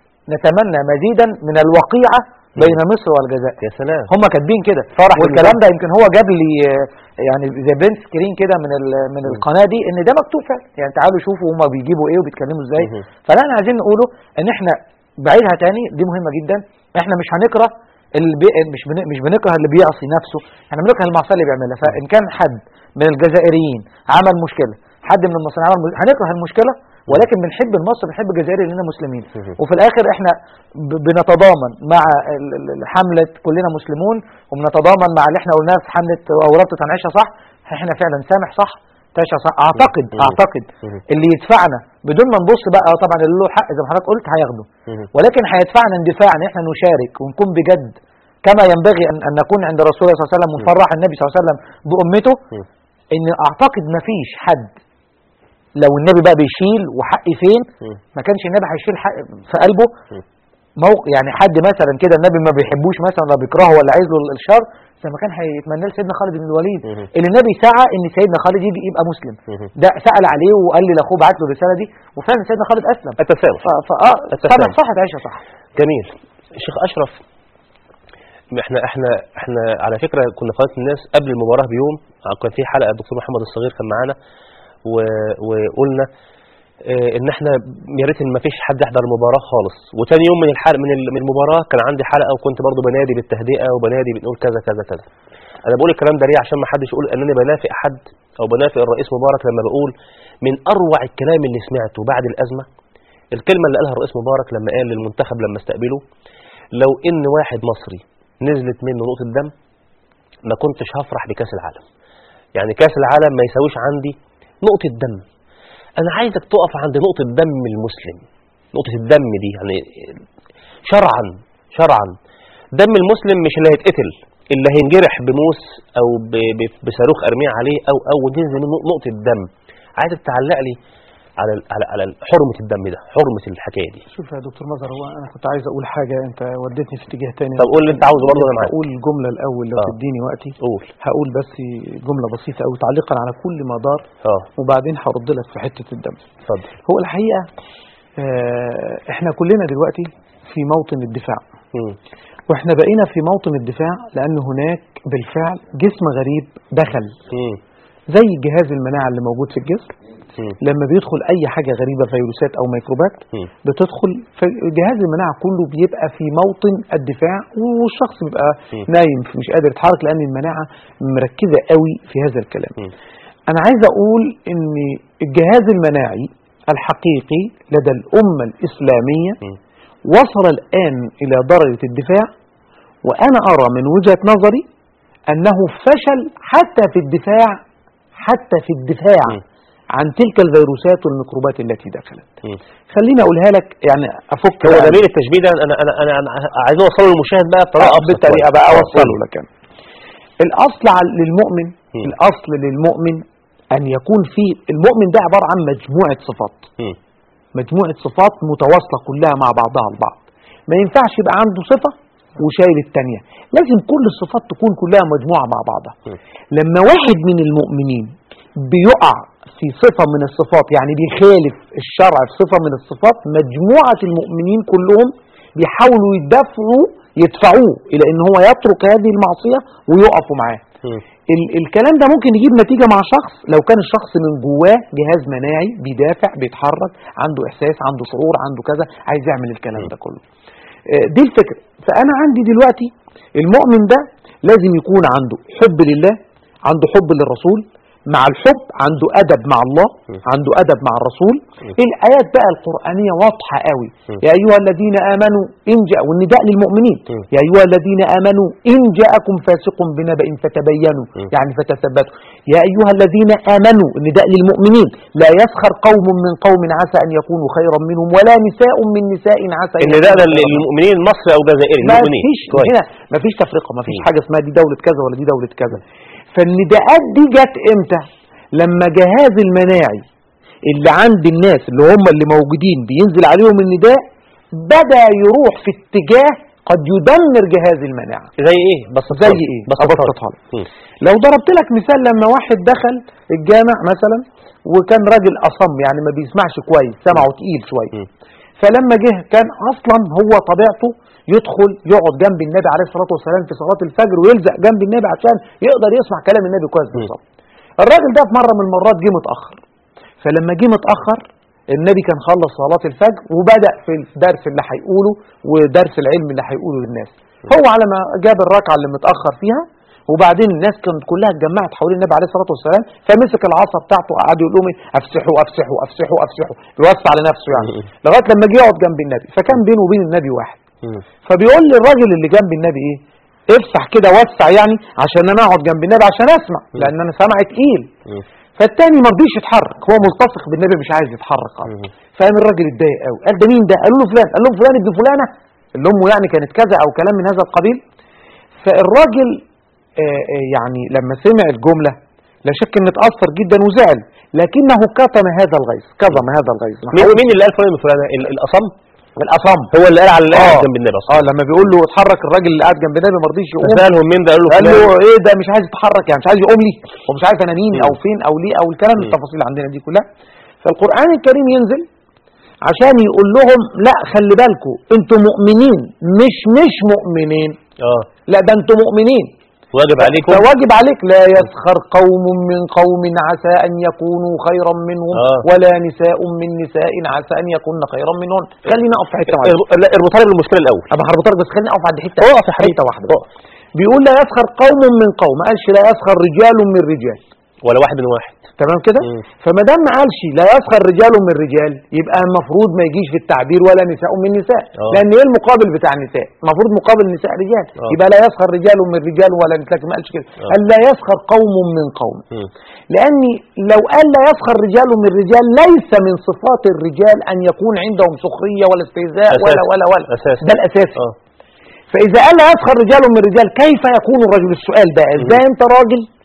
نتمنى مزيدا من الوقيعه بين مصر والجزائر يا سلام هم كاتبين كده فرح والكلام ده يمكن هو جاب لي آه، يعني زي بنت سكرين كده من ال- من القناه دي ان ده مكتوب فعلا يعني تعالوا شوفوا هم بيجيبوا ايه وبيتكلموا ازاي مهم. فلا احنا عايزين نقوله ان احنا بعيدها تاني دي مهمه جدا احنا مش هنكره اللي بي... مش بن... مش بنكره اللي بيعصي نفسه احنا بنكره المعصيه اللي بيعملها فان كان حد من الجزائريين عمل مشكله حد من المصريين عمل مشكلة. هنكره المشكله ولكن بنحب المصري بنحب الجزائر لاننا مسلمين مهم. وفي الاخر احنا ب- بنتضامن مع ال- ال- ال- حمله كلنا مسلمون وبنتضامن مع اللي احنا قلناه في حمله ورابطه هنعيشها صح احنا فعلا سامح صح تعيشها صح اعتقد مهم. اعتقد مهم. اللي يدفعنا بدون ما نبص بقى آه طبعا اللي له حق زي ما حضرتك قلت هياخده مهم. ولكن هيدفعنا اندفاع ان احنا نشارك ونكون بجد كما ينبغي ان ان نكون عند رسول الله صلى الله عليه وسلم ونفرح النبي صلى الله عليه وسلم بامته مم. ان اعتقد ما فيش حد لو النبي بقى بيشيل وحقي فين مم. ما كانش النبي هيشيل حق في قلبه مم. موق يعني حد مثلا كده النبي ما بيحبوش مثلا ولا بيكرهه ولا عايز له الشر زي ما كان هيتمنى لسيدنا خالد بن الوليد مهم. اللي النبي سعى ان سيدنا خالد يجي يبقى مسلم مهم. ده سأل عليه وقال لي لاخوه بعت له الرساله دي وفعلا سيدنا خالد اسلم التسامح ف- فاه التسامح. سامح صح تعيشها صح جميل الشيخ اشرف احنا احنا احنا على فكره كنا في قناه الناس قبل المباراه بيوم كان في حلقه الدكتور محمد الصغير كان معانا و- وقلنا اه، ان احنا يا ريت ان ما فيش حد يحضر المباراه خالص وتاني يوم من الحلقه من ال- من المباراه كان عندي حلقه وكنت برضو بنادي بالتهدئه وبنادي بنقول كذا كذا كذا انا بقول الكلام ده ليه عشان ما حدش يقول انني بنافق حد او بنافق الرئيس مبارك لما بقول من اروع الكلام اللي سمعته بعد الازمه الكلمه اللي قالها الرئيس مبارك لما قال للمنتخب لما استقبله لو ان واحد مصري نزلت منه نقطه دم ما كنتش هفرح بكاس العالم يعني كاس العالم ما يساويش عندي نقطه دم انا عايزك تقف عند نقطه دم المسلم نقطه الدم دي يعني شرعا شرعا دم المسلم مش اللي هيتقتل اللي هينجرح بموس او ب- ب- بصاروخ ارميه عليه او او تنزل منه نقطه دم عايزك تعلق لي على ال- على على حرمه الدم ده حرمه الحكايه دي شوف يا دكتور مظهر هو انا كنت عايز اقول حاجه انت وديتني في اتجاه تاني طب قول اللي انت عاوزه برضه انا معاك اقول الجمله الاول لو آه. تديني وقتي قول هقول بس جمله بسيطه قوي تعليقا على كل ما دار اه وبعدين هرد لك في حته الدم اتفضل هو الحقيقه آه احنا كلنا دلوقتي في موطن الدفاع مم. واحنا بقينا في موطن الدفاع لان هناك بالفعل جسم غريب دخل مم. زي جهاز المناعة اللي موجود في الجسم مم. لما بيدخل اي حاجة غريبة فيروسات او ميكروبات مم. بتدخل جهاز المناعة كله بيبقى في موطن الدفاع والشخص بيبقى مم. نايم مش قادر يتحرك لان المناعة مركزة قوي في هذا الكلام مم. انا عايز اقول ان الجهاز المناعي الحقيقي لدى الامة الاسلامية مم. وصل الان الى درجة الدفاع وانا ارى من وجهة نظري انه فشل حتى في الدفاع حتى في الدفاع مم. عن تلك الفيروسات والميكروبات التي دخلت مم. خليني اقولها لك يعني افك هو بقى دليل التشبيه ده انا انا انا, أنا عايز اوصله للمشاهد بقى بطريقه آه، ابسط بالطريقه شوية. بقى آه، اوصله لك أنا. الاصل عل- للمؤمن مم. الاصل للمؤمن ان يكون في المؤمن ده عباره عن مجموعه صفات مم. مجموعه صفات متواصله كلها مع بعضها البعض ما ينفعش يبقى عنده صفه وشايل الثانيه لازم كل الصفات تكون كلها مجموعه مع بعضها مم. لما واحد من المؤمنين بيقع في صفة من الصفات يعني بيخالف الشرع في صفة من الصفات مجموعة المؤمنين كلهم بيحاولوا يدفعوا يدفعوه إلى إن هو يترك هذه المعصية ويقفوا معاه مم. ال الكلام ده ممكن يجيب نتيجة مع شخص لو كان الشخص من جواه جهاز مناعي بيدافع بيتحرك عنده إحساس عنده شعور عنده كذا عايز يعمل الكلام ده كله آه، دي الفكرة فأنا عندي دلوقتي المؤمن ده لازم يكون عنده حب لله عنده حب للرسول مع الحب عنده أدب مع الله عنده أدب مع الرسول الآيات بقى القرآنية واضحة قوي يا أيها الذين آمنوا إن جاء والنداء للمؤمنين يا أيها الذين آمنوا إن جاءكم فاسق بنبأ فتبينوا يعني فتثبتوا يا أيها الذين آمنوا النداء للمؤمنين لا يسخر قوم من قوم عسى أن يكونوا خيرا منهم ولا نساء من نساء عسى أن ان ده ده يكونوا خيراً للمؤمنين المصري او الجزائري ما المؤمنين فيش كويس. هنا ما فيش تفرقه ما فيش مم. حاجه اسمها دي دوله كذا ولا دي دوله كذا فالنداءات دي جت امتى لما جهاز المناعي اللي عند الناس اللي هم اللي موجودين بينزل عليهم النداء بدا يروح في اتجاه قد يدمر جهاز المناعه زي ايه بس زي ايه ابسطها لك لو ضربت لك مثال لما واحد دخل الجامع مثلا وكان راجل اصم يعني ما بيسمعش كويس سمعه تقيل شويه مم. فلما جه كان اصلا هو طبيعته يدخل يقعد جنب النبي عليه الصلاه والسلام في صلاه الفجر ويلزق جنب النبي عشان يقدر يسمع كلام النبي كويس بالظبط الراجل ده في مره من المرات جه متاخر فلما جه متاخر النبي كان خلص صلاه الفجر وبدا في الدرس اللي هيقوله ودرس العلم اللي هيقوله للناس هو على ما جاب الركعه اللي متاخر فيها وبعدين الناس كانت كلها اتجمعت حوالين النبي عليه الصلاه والسلام فمسك العصا بتاعته وقعد يقول لهم إيه؟ افسحوا افسحوا افسحوا افسحوا بيوسع لنفسه يعني لغايه لما جه يقعد جنب النبي فكان بينه وبين النبي واحد فبيقول للراجل اللي جنب النبي ايه افسح كده وسع يعني عشان انا اقعد جنب النبي عشان اسمع لان انا سامعي تقيل فالتاني ما رضيش يتحرك هو ملتصق بالنبي مش عايز يتحرك خالص فقام الراجل اتضايق قوي قال ده مين ده قالوا له فلان قال لهم فلان ابن فلانه اللي امه يعني كانت كذا او كلام من هذا القبيل فالراجل آه، آه، يعني لما سمع الجمله لا شك ان اتاثر جدا وزعل لكنه كتم هذا الغيظ كظم هذا الغيظ مين مين اللي قال فلان فلان الاصم الاصم هو اللي قال على اللي قاعد آه. جنب النبي اصلا اه لما بيقول له اتحرك الراجل اللي قاعد جنب النبي ما رضيش يقوم سالهم مين ده قال له قال له فلان ايه ده مش عايز يتحرك يعني مش عايز يقوم لي ومش عارف انا مين مم. او فين او ليه او الكلام مم. التفاصيل اللي عندنا دي كلها فالقران الكريم ينزل عشان يقول لهم لا خلي بالكم انتوا مؤمنين مش مش مؤمنين اه لا ده انتوا مؤمنين واجب عليكم فواجب عليك لا يسخر قوم من قوم عسى ان يكونوا خيرا منهم آه. ولا نساء من نساء عسى ان يكون خيرا منهن خلينا اقف في حته واحده ارب- لا اربطها لي بالمشكله الاول انا هربطها لك بس خليني اقف عند حته اقف يا حبيبي حته واحده اقف. بيقول لا يسخر قوم من قوم ما قالش لا يسخر رجال من رجال ولا واحد من واحد تمام كده مم. فما دام ما قالش لا يسخر رجال من رجال يبقى المفروض ما يجيش في التعبير ولا نساء من نساء آه. لان ايه المقابل بتاع نساء المفروض مقابل نساء رجال آه. يبقى لا يسخر رجال من رجال ولا نساء لكن ما قالش كده آه. قال لا يسخر قوم من قوم مم. لاني لو قال لا يسخر رجال من رجال ليس من صفات الرجال ان يكون عندهم سخريه ولا استهزاء أساس. ولا ولا ولا أساس. ده الاساسي اه فإذا قال لا يسخر رجال من رجال كيف يكون الرجل السؤال بقى ازاي انت راجل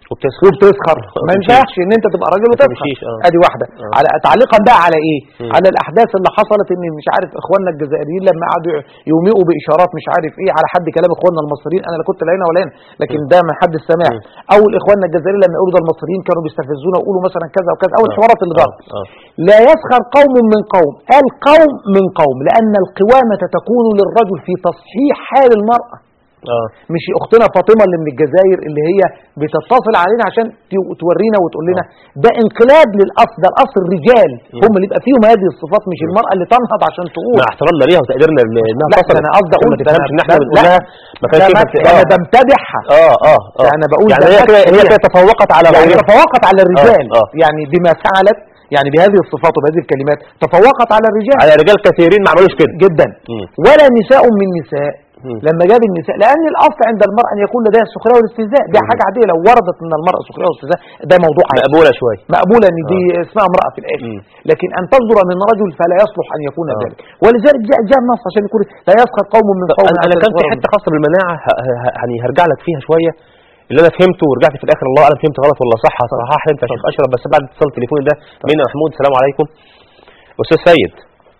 وبتسخر وبتسخر ما ينفعش ان انت تبقى راجل وتسخر تمشيش، اه. ادي واحده اه. على تعليقا بقى على ايه مم. على الاحداث اللي حصلت ان مش عارف اخواننا الجزائريين لما قعدوا يومئوا باشارات مش عارف ايه على حد كلام اخواننا المصريين انا لا كنت لا هنا ولا هنا لكن ده من حد السماع مم. او الاخواننا الجزائريين لما يقولوا ده المصريين كانوا بيستفزونا ويقولوا مثلا كذا وكذا او اه. الحوارات اللي اه. ضرب اه. لا يسخر قوم من قوم قال قوم من قوم لان القوامه تكون للرجل في تصحيح حال المراه اه مش اختنا فاطمه اللي من الجزائر اللي هي بتتصل علينا عشان تو- تورينا وتقول لنا ده انقلاب للاصل ده الاصل الرجال هم اللي يبقى فيهم هذه الصفات مش المراه اللي تنهض عشان تقول مع احترامنا ليها وتقديرنا ل- انها لا تصل ده انا قصدي اقول ما تفهمش ان احنا لا، بنقول لها ما كانش ده ينفع ما- ت- انا اه بمتدحها اه اه اه ده أنا بقول يعني ده هي كده هي هي- كده تفوقت على يعني غيرها تفوقت على الرجال اه، اه. يعني بما فعلت يعني بهذه الصفات وبهذه الكلمات تفوقت على الرجال على رجال كثيرين ما عملوش كده جدا مم. ولا نساء من نساء مم. لما جاب النساء لان الاصل عند المراه ان يكون لديها السخريه والاستهزاء دي حاجه عاديه لو وردت ان المراه سخريه واستهزاء ده موضوع عادي مقبوله شويه مقبوله ان دي اسمها امراه في الاخر مم. لكن ان تصدر من رجل فلا يصلح ان يكون آه. ذلك ولذلك جاء جاء النص عشان يقول لا يسخر قوم من قوم انا أنا عسى كان في يسخروا حته خاصه بالمناعه ه- ه- يعني هرجع لك فيها شويه اللي انا فهمته ورجعت في الاخر الله اعلم فهمت غلط ولا صح صحح انت يا شيخ اشرف بس بعد اتصال التليفون ده مين يا محمود السلام عليكم استاذ سيد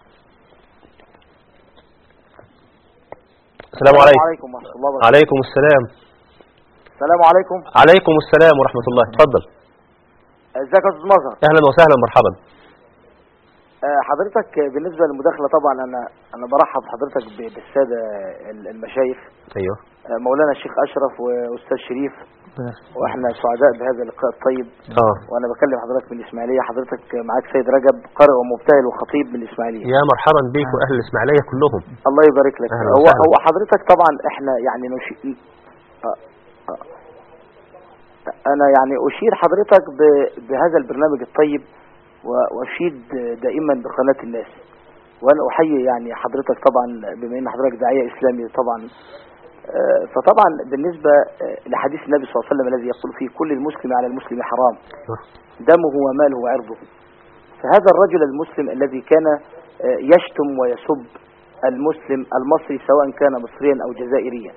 السلام عليكم عليكم ورحمة الله وبركاته عليكم السلام السلام عليكم عليكم السلام ورحمه الله اتفضل ازيك يا استاذ مظهر اهلا وسهلا مرحبا آه، حضرتك بالنسبة للمداخلة طبعا انا انا برحب حضرتك ب- بالسادة ال- المشايخ ايوه آه، مولانا الشيخ اشرف واستاذ شريف واحنا سعداء بهذا اللقاء الطيب اه وانا بكلم حضرتك من الاسماعيليه حضرتك معاك سيد رجب قارئ ومبتهل وخطيب من الاسماعيليه يا مرحبا بيك واهل الاسماعيليه كلهم الله يبارك لك أهلا هو وسهلا. هو حضرتك طبعا احنا يعني نشي... آه، آه. انا يعني اشير حضرتك ب... بهذا البرنامج الطيب و- واشيد دائما بقناه الناس وانا احيي يعني حضرتك طبعا بما ان حضرتك داعيه اسلامي طبعا آه، فطبعا بالنسبه آه، لحديث النبي صلى الله عليه وسلم الذي يقول فيه كل المسلم على المسلم حرام دمه وماله وعرضه فهذا الرجل المسلم الذي كان آه، يشتم ويسب المسلم المصري سواء كان مصريا او جزائريا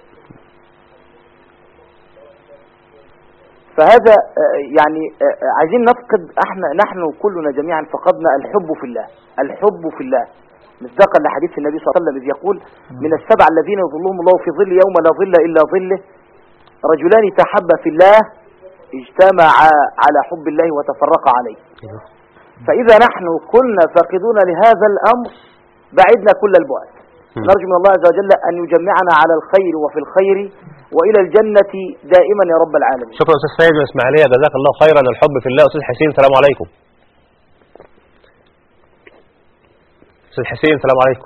فهذا آه، يعني آه، آه، عايزين نفقد احنا نحن كلنا جميعا فقدنا الحب في الله الحب في الله مصداقا لحديث النبي صلى الله عليه وسلم إذ يقول من السبع الذين يظلهم الله في ظل يوم لا ظل الا ظله رجلان تحبا في الله اجتمعا على حب الله وتفرقا عليه فإذا نحن كنا فاقدون لهذا الأمر بعدنا كل البعد نرجو من الله عز وجل أن يجمعنا على الخير وفي الخير وإلى الجنة دائما يا رب العالمين شكرا استاذ سيد من الاسماعيليه جزاك الله خيرا الحب في الله استاذ حسين السلام عليكم استاذ حسين السلام عليكم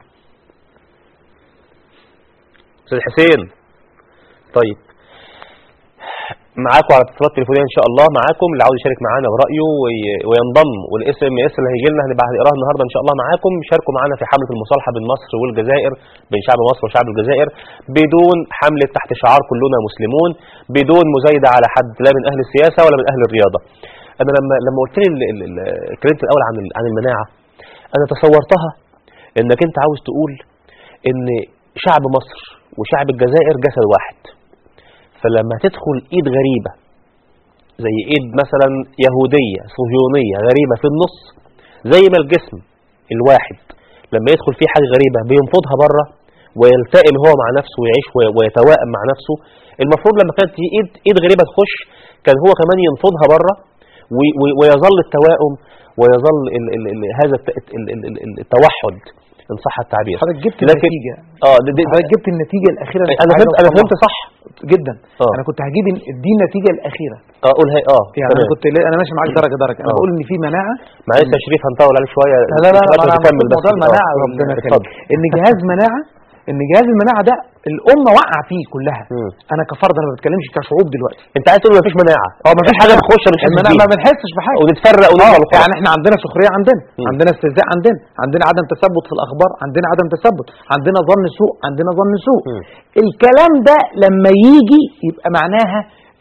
استاذ حسين طيب معاكم على اتصالات تليفونيه ان شاء الله معاكم اللي عاوز يشارك معانا برايه وي- وينضم والاس ام اس اللي هيجي لنا هنبقى هنقراها النهارده ان شاء الله معاكم شاركوا معانا في حمله المصالحه بين مصر والجزائر بين شعب مصر وشعب الجزائر بدون حمله تحت شعار كلنا مسلمون بدون مزايده على حد لا من اهل السياسه ولا من اهل الرياضه انا لما لما قلت لي ال- ال- ال- اتكلمت الاول عن ال- عن المناعه انا تصورتها انك انت عاوز تقول ان شعب مصر وشعب الجزائر جسد واحد فلما تدخل ايد غريبه زي ايد مثلا يهوديه صهيونيه غريبه في النص زي ما الجسم الواحد لما يدخل فيه حاجه غريبه بينفضها بره ويلتئم هو مع نفسه ويعيش وي- ويتوائم مع نفسه المفروض لما كانت في ايد ايد غريبه تخش كان هو كمان ينفضها بره وي- وي- ويظل التوائم ويظل ال ال ال هذا الت- ال ال ال التوحد ان صح التعبير حضرتك جبت لكن النتيجه اه دي- دي- حضرتك جبت النتيجه الاخيره اللي انا كنت فهمت عايز انا أوصلها. فهمت صح جدا اه انا كنت هجيب ال- دي النتيجه الاخيره اه قول هي اه يعني انا تمام. كنت انا ماشي معاك درجه درجه انا آه. بقول ان في مناعه معلش يا شريف هنطول عليك شويه لا لا لا لغاية ما انا تكمل بس موضوع آه. المناعه ربنا اتفضل. يخليك ان جهاز مناعه ان جهاز المناعه ده الامه وقع فيه كلها مم. انا كفرد انا ما بتكلمش كشعوب دلوقتي انت عايز تقول مفيش مناعه اه مفيش حاجه مناعة. تخش ما نحسش المناعه ما بيها. بنحسش بحاجه ونتفرق اه ونفضل وخلاص. يعني احنا عندنا سخريه عندنا مم. عندنا استهزاء عندنا عندنا عدم تثبت في الاخبار عندنا عدم تثبت عندنا ظن سوء عندنا ظن سوء مم. الكلام ده لما يجي يبقى معناها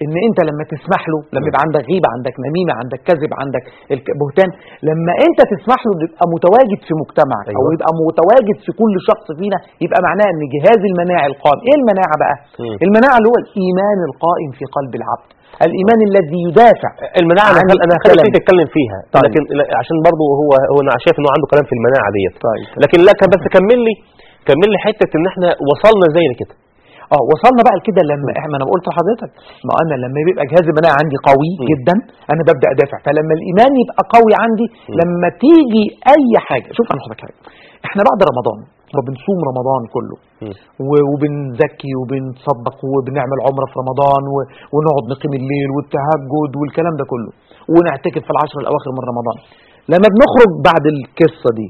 ان انت لما تسمح له لما يبقى عندك غيبه عندك نميمه عندك كذب عندك الك- بهتان لما انت تسمح له إنه يبقى متواجد في مجتمعك او أيوة. يبقى متواجد في كل شخص فينا يبقى معناه ان جهاز المناعي القائم ايه المناعه بقى مم. المناعه اللي هو الايمان القائم في قلب العبد الايمان الذي يدافع المناعه انا عن هخل- انا هخليك الكلام. تتكلم فيها طيب. لكن لا- عشان برضه هو هو انا شايف انه عنده كلام في المناعه ديت طيب لكن لا كان بس كمل لي كمل لي حته ان احنا وصلنا زي كده اه وصلنا بقى لكده لما احنا انا قلت لحضرتك ما انا لما بيبقى جهاز المناعه عندي قوي م. جدا انا ببدا ادافع فلما الايمان يبقى قوي عندي لما تيجي اي حاجه شوف انا هحط حاجه احنا بعد رمضان وبنصوم رمضان كله م. و- وبنزكي وبنتصدق وبنعمل عمره في رمضان و- ونقعد نقيم الليل والتهجد والكلام ده كله ونعتكف في العشر الاواخر من رمضان لما بنخرج بعد القصه دي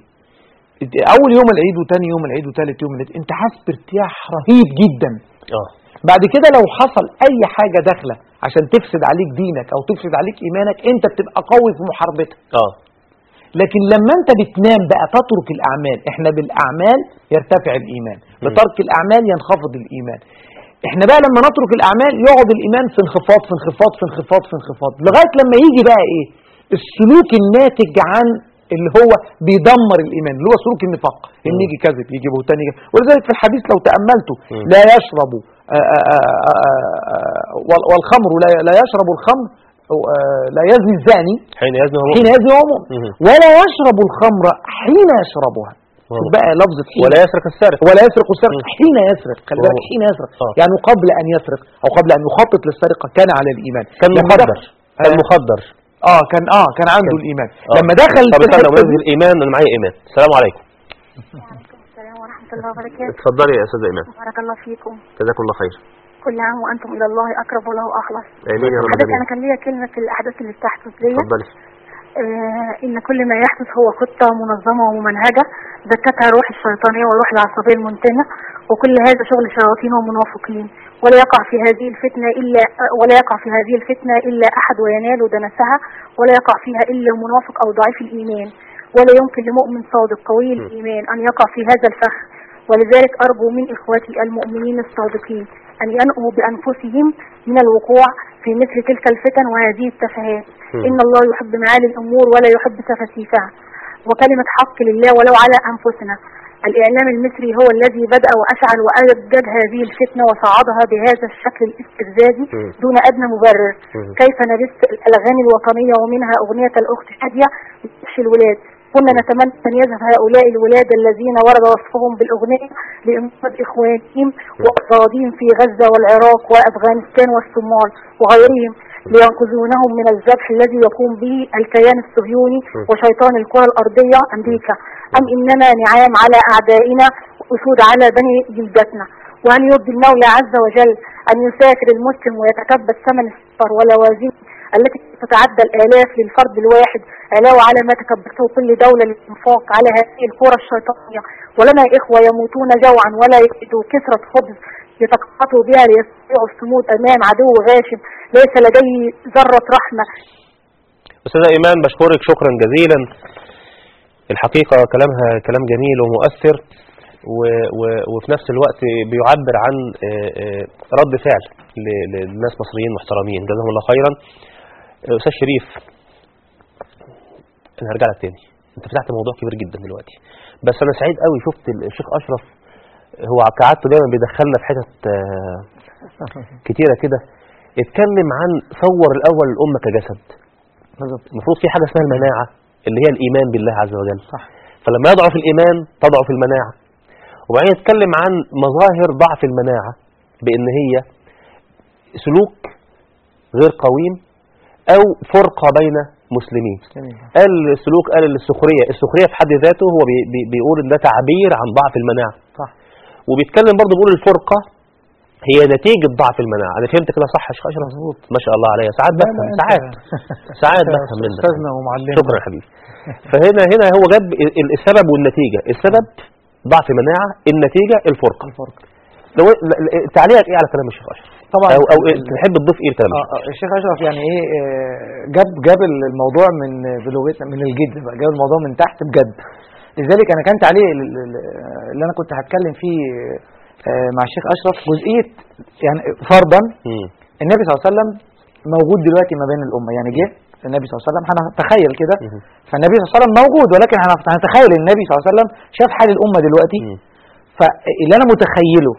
اول يوم العيد وتاني يوم العيد وتالت يوم العيد انت حاسس بارتياح رهيب جدا اه بعد كده لو حصل اي حاجه داخله عشان تفسد عليك دينك او تفسد عليك ايمانك انت بتبقى قوي في محاربتها اه لكن لما انت بتنام بقى تترك الاعمال احنا بالاعمال يرتفع الايمان بترك الاعمال ينخفض الايمان احنا بقى لما نترك الاعمال يقعد الايمان في انخفاض في انخفاض في انخفاض في انخفاض لغايه لما يجي بقى ايه السلوك الناتج عن اللي هو بيدمر الايمان اللي هو سلوك النفاق ان يجي كذب يجي بهتان يجي ولذلك في الحديث لو تاملته مم. لا يشرب آه، آه، آه، آه، وال- والخمر لا لا يشرب الخمر آه، لا يزني الزاني حين يزني هو حين يزني وهو مؤمن. مم. ولا يشرب الخمر حين يشربها شوف واضح. بقى لفظة حين ولا يسرق السارق ولا يسرق السرق مم. حين يسرق خلي بالك واضح. حين يسرق آه. يعني قبل ان يسرق او قبل ان يخطط للسرقه كان على الايمان كان لما مخدر دخل- كان آه، مخدر اه كان اه كان عنده كان- الايمان آه. لما دخل طب في استنى الحتة بمناسبه دي- الايمان انا معايا ايمان السلام عليكم السلام ورحمة الله وبركاته اتفضلي يا استاذه ايمان بارك الله فيكم جزاكم الله خير كل عام وأنتم إلى الله أقرب وله أخلص امين يا رب حضرتك العالمين أنا كان ليا كلمة في الأحداث اللي بتحدث ليا اتفضلي آه إن كل ما يحدث هو خطة منظمة وممنهجة ذكتها روح الشيطانية والروح العصبية المنتنة وكل هذا شغل شياطين ومنافقين ولا يقع في هذه الفتنة إلا ولا يقع في هذه الفتنة إلا أحد وينال دنسها ولا يقع فيها إلا منافق أو ضعيف الإيمان ولا يمكن لمؤمن صادق قوي الإيمان أن يقع في هذا الفخ ولذلك أرجو من إخوتي المؤمنين الصادقين أن ينأوا بأنفسهم من الوقوع في مثل تلك الفتن وهذه التفاهات مم. إن الله يحب معالي الأمور ولا يحب سفاسيفها وكلمة حق لله ولو على أنفسنا الإعلام المصري هو الذي بدأ وأشعل وأجد هذه الفتنة وصعدها بهذا الشكل الاستفزازي مم. دون أدنى مبرر مم. كيف نبث الأغاني الوطنية ومنها أغنية الأخت شادية لتفشي الولاد كنا نتمنى أن يذهب هؤلاء الولاد الذين ورد وصفهم بالأغنية لإنقاذ إخوانهم وأفرادهم في غزة والعراق وأفغانستان والصومال وغيرهم لينقذونهم من الذبح الذي يقوم به الكيان الصهيوني وشيطان الكرة الأرضية أمريكا أم إننا نعام على أعدائنا وأسود على بني جلدتنا وأن يرضي المولى عز وجل أن يسافر المسلم ويتكبد ثمن السفر ولوازم التي تتعدى الآلاف للفرد الواحد علاوة على ما تكبدته كل دولة للإنفاق على هذه الكرة الشيطانية ولنا إخوة يموتون جوعا ولا يجدوا كسرة خبز يتقاطوا بها ليستطيعوا الصمود أمام عدو غاشم ليس لديه ذرة رحمة استاذه ايمان بشكرك شكرا جزيلا الحقيقه كلامها كلام جميل ومؤثر و و وفي نفس الوقت بيعبر عن آه، آه، رد فعل ل- للناس مصريين محترمين جزاهم الله خيرا آه، استاذ شريف انا هرجع لك تاني انت فتحت موضوع كبير جدا دلوقتي بس انا سعيد قوي شفت الشيخ اشرف هو كعادته دايما بيدخلنا في حتت آه، كتيره كده اتكلم عن صور الاول الامه كجسد المفروض في حاجه اسمها المناعه اللي هي الايمان بالله عز وجل صح. فلما يضعف الايمان تضعف المناعه وبعدين يتكلم عن مظاهر ضعف المناعه بان هي سلوك غير قويم او فرقه بين مسلمين قال السلوك قال السخريه السخريه في حد ذاته هو بي بي بيقول ان ده تعبير عن ضعف المناعه صح. وبيتكلم برضه بيقول الفرقه هي نتيجة ضعف المناعة أنا فهمت كده صح يا شيخ أشرف مظبوط ما شاء الله عليا ساعات لا، بفهم لا، ساعات أنت- ساعات أنت بفهم منك أستاذنا ومعلمنا شكرا يا حبيبي فهنا هنا هو جاب ال- ال- السبب والنتيجة السبب ضعف مناعة النتيجة الفرقة الفرق لو ل- ل- تعليقك ايه على كلام الشيخ اشرف طبعا او او ال- تحب تضيف ايه لكلام آه، آه، الشيخ اشرف يعني ايه آه، جاب جاب الموضوع من بلغتنا من الجد بقى جاب الموضوع من تحت بجد لذلك انا كان تعليق ال- ال- اللي انا كنت هتكلم فيه آه، مع الشيخ اشرف جزئيه يعني فرضا مم. النبي صلى الله عليه وسلم موجود دلوقتي ما بين الامه يعني جه النبي صلى الله عليه وسلم هنتخيل كده فالنبي صلى الله عليه وسلم موجود ولكن هنف- هنتخيل ان النبي صلى الله عليه وسلم شاف حال الامه دلوقتي فاللي انا متخيله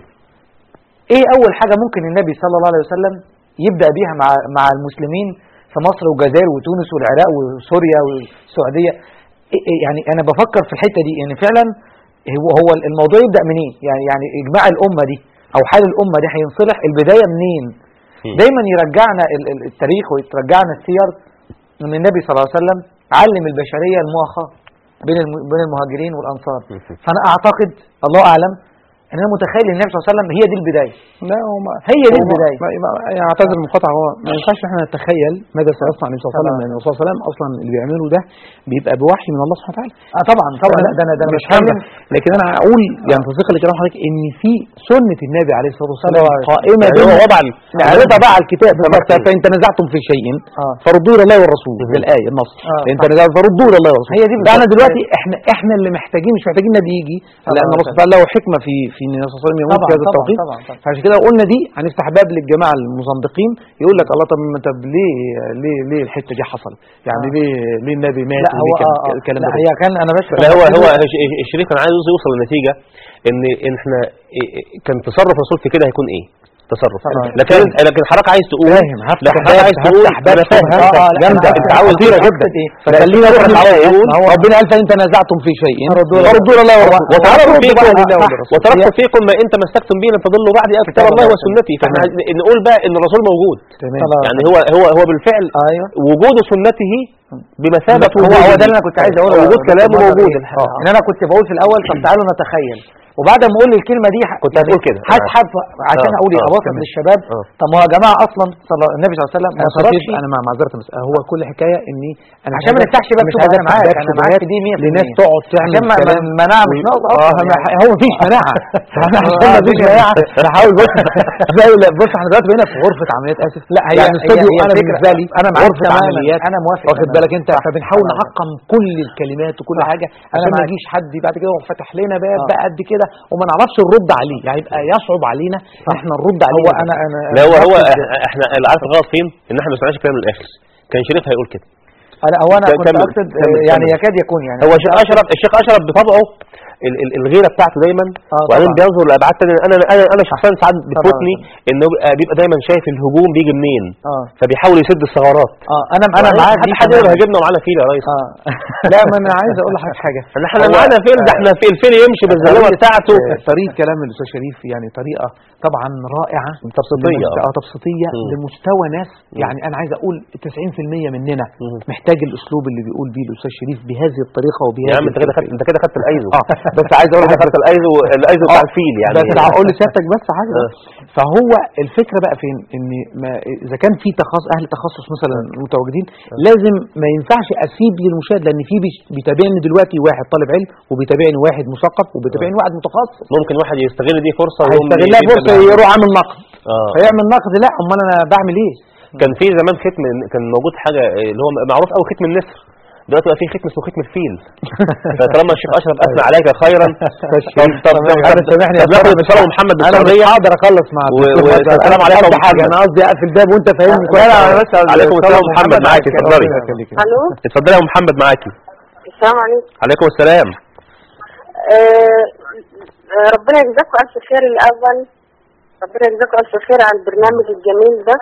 ايه اول حاجه ممكن النبي صلى الله عليه وسلم يبدا بيها مع مع المسلمين في مصر والجزائر وتونس والعراق وسوريا والسعوديه إيه- إيه يعني انا بفكر في الحته دي ان فعلا هو هو الموضوع يبدا منين يعني يعني اجماع الامه دي او حال الامه دي هينصلح البدايه منين دايما يرجعنا ال- ال- التاريخ ويرجعنا السير ان النبي صلى الله عليه وسلم علم البشريه المؤاخاه بين الم- بين المهاجرين والانصار فانا اعتقد الله اعلم ان انا متخيل ان النبي صلى الله عليه وسلم هي دي البدايه لا هو ما هي دي هو ما- البدايه ما- ما- يعني اعتذر من القطع هو ما ينفعش احنا نتخيل ماذا سيصنع النبي صلى الله عليه وسلم لان الرسول صلى الله عليه وسلم اصلا اللي بيعمله ده بيبقى بوحي من الله سبحانه وتعالى اه طبعا طبعا لا ده انا ده انا مش هعمل بتكلم لكن انا هقول يعني تصديقا لكلام حضرتك ان في سنه النبي عليه الصلاه صلى والسلام الله عليه وسلم. قائمه يعني هو بين- وضع ال- نعرضها بقى على الكتاب بالظبط فان تنازعتم في شيء اه فردوه الى الله والرسول في الايه النص آه، فان صح. تنازعتم فردوه الى الله والرسول هي دي ده بالظبط. انا دلوقتي احنا احنا اللي محتاجين مش محتاجين النبي يجي لان الله الرسول تعالى له حكمه في في ان الرسول صلى الله عليه وسلم يموت طبعا في هذا طبعا التوقيت طبعا طبعا فعشان كده لو قلنا دي هنفتح باب للجماعه المزندقين يقول لك الله طب ما طب ليه ليه ليه الحته دي حصلت؟ يعني آه. ليه ليه النبي مات لا هو وليه كان آه آه. الكلام لا ده هي كان انا بس لا هو كان هو عايز- الش- الشريك كان عايز يوصل لنتيجه ان ان احنا إيه- إيه كان تصرف الرسول في كده هيكون ايه؟ تصرف طبعا. لكن لكن حضرتك عايز تقول فاهم هفتح لكن حضرتك باب عايز تقول هفتح باب انا فاهم شبهات آه، آه، لا، جامده أنا انت عاوز عاوز كتيره أقصد جدا إيه؟ فخلينا نروح للآية ما هو- ربنا قال فان تنازعتم في شيء فردوه إلى فردوه الى الله والرسول وتركت وتعالوا فيكم بقى لله والرسول. وتركت فيكم ما ان تمسكتم به لن تضلوا بعد كتاب كتاب الله الله وسنتي فاحنا تمام. عايز- نقول بقى ان الرسول موجود تمام طبعا. يعني هو هو هو بالفعل ايوه وجود سنته بمثابه هو هو وجوده. ده اللي انا كنت عايز اقوله وجود يا كلامه دكتور موجود مهند. آه. ان انا كنت بقول في الاول طب تعالوا نتخيل وبعد ما اقول الكلمه دي ح- كنت هتقول كده. هسحب عشان آه، اقول ايه آه، ابسط تمام. للشباب آه. طب ما هو يا جماعه اصلا صلى النبي صلى الله عليه وسلم ما انا تركش صديق انا مع معذره بس هو كل حكايه اني انا عشان ما عايز- نفتحش باب مش شبهات، عايز أنا معاك، أفتح باب أنا معاك شبهات في دي 100%. لناس تقعد تعمل عشان ما- كلام ما- مناعة مش ناقصة اه أصلاً ما- يعني. هو مفيش مناعه احنا عشان آه، مفيش مفيش مناعه بحاول بص زي لا، بص احنا دلوقتي بقينا في غرفه عمليات اسف لا هي يعني هي- استوديو هي انا الفكرة- بالنسبه لي انا معاك غرفه تماماً، عمليات انا موافق واخد تماماً. بالك انت صح، فبنحاول صح. نعقم كل الكلمات وكل صح. حاجه أنا عشان ما معاك. يجيش حد بعد كده يروح فاتح لنا باب آه. بقى قد كده وما نعرفش نرد عليه يعني يبقى يصعب علينا ان احنا نرد عليه هو انا انا لا هو هو باخد- إح- احنا اللي عارف الغلط فين ان احنا ما سمعناش الكلام للاخر كان شريف هيقول كده انا هو انا كمل- كنت كمل- اقصد كمل- آه، يعني كمل. يكاد يكون يعني هو الشيخ اشرف الشيخ اشرف بطبعه ال- ال- الغيره بتاعته دايما آه، وبعدين طبعاً. بينظر لابعاد تانية انا انا انا شخصيا ساعات بتفوتني انه بيبقى, بيبقى دايما شايف الهجوم بيجي منين اه فبيحاول يسد الثغرات اه انا انا معاك حد دي حد يقدر تماماً. يهاجمنا ومعانا فيل يا ريس اه لا ما انا عايز اقول لحضرتك حاجه احنا احنا هو- معانا فيل ده احنا في الفيل يمشي بالزلمه طريقة- بتاعته آه، طريقه كلام الاستاذ شريف يعني طريقه طبعا رائعه تبسيطيه لمست- آه. اه تبسيطيه مم. لمستوى ناس يعني انا عايز اقول 90% مننا مم. محتاج الاسلوب اللي بيقول بيه الاستاذ شريف بهذه الطريقه وبهذه يا عم انت كده خدت انت كده خدت الايزو اه بس عايز اقول لك خدت الايزو الايزو بتاع الفيل يعني بس انا هقول لسيادتك بس حاجه آه. فهو الفكره بقى فين ان ما اذا كان في تخصص اهل تخصص مثلا متواجدين لازم ما ينفعش اسيب للمشاهد لان في بيش- بيتابعني دلوقتي واحد طالب علم وبيتابعني واحد مثقف وبيتابعني واحد متخصص ممكن واحد يستغل دي فرصه ويقوم هيستغلها يبدأ فرصه بالعمل. يروح عامل نقد اه فيعمل نقد لا امال انا بعمل ايه كان في زمان ختم كان موجود حاجه اللي هو معروف قوي ختم النسر دلوقتي بقى في ختم اسمه ختم الفيل فطالما الشيخ اشرف اثنى عليك خيرا طب طب انا سامحني يا ناخد أستاذ، اتصال محمد انا مش بالسعوديه هقدر اخلص مع و- و- الدكتور السلام محمد. عليكم أنا قصدي حاجه محمد. انا قصدي اقفل الباب وانت فاهمني كويس لا، لا، بس عليكم السلام محمد معاكي اتفضلي ربنا يخليك. الو اتفضلي يا أم محمد معاكي السلام عليكم عليكم السلام آه آه، ربنا يجزاكم الف خير الاول ربنا يجزاكم الف خير على البرنامج الجميل ده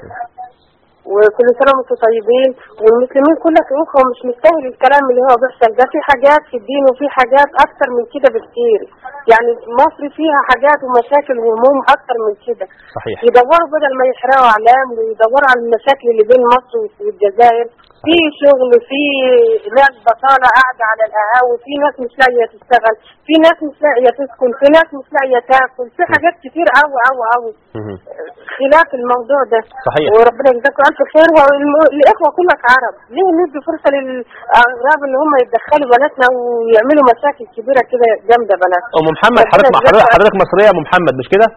وكل سنه وانتم طيبين والمسلمين كلك اخوه مش مستاهل الكلام اللي هو بيحصل ده في حاجات في الدين وفي حاجات اكتر من كده بكتير يعني مصر فيها حاجات ومشاكل وهموم اكتر من كده صحيح يدوروا بدل ما يحرقوا اعلام ويدوروا على المشاكل اللي بين مصر والجزائر في شغل في ناس بطالة قاعدة على القهاوي في ناس مش لاقية تشتغل في ناس مش لاقية تسكن في ناس مش لاقية تاكل في حاجات كتير قوي قوي قوي مهم. خلاف الموضوع ده صحيح وربنا يجزاكم الف خير والم- الاخوه كلك عرب ليه ندي فرصه للاغراب ان هم يتدخلوا بناتنا ويعملوا مشاكل كبيره كده جامده بناتنا ام محمد حضرتك حضرتك حضرتك مصريه يا ام محمد مش كده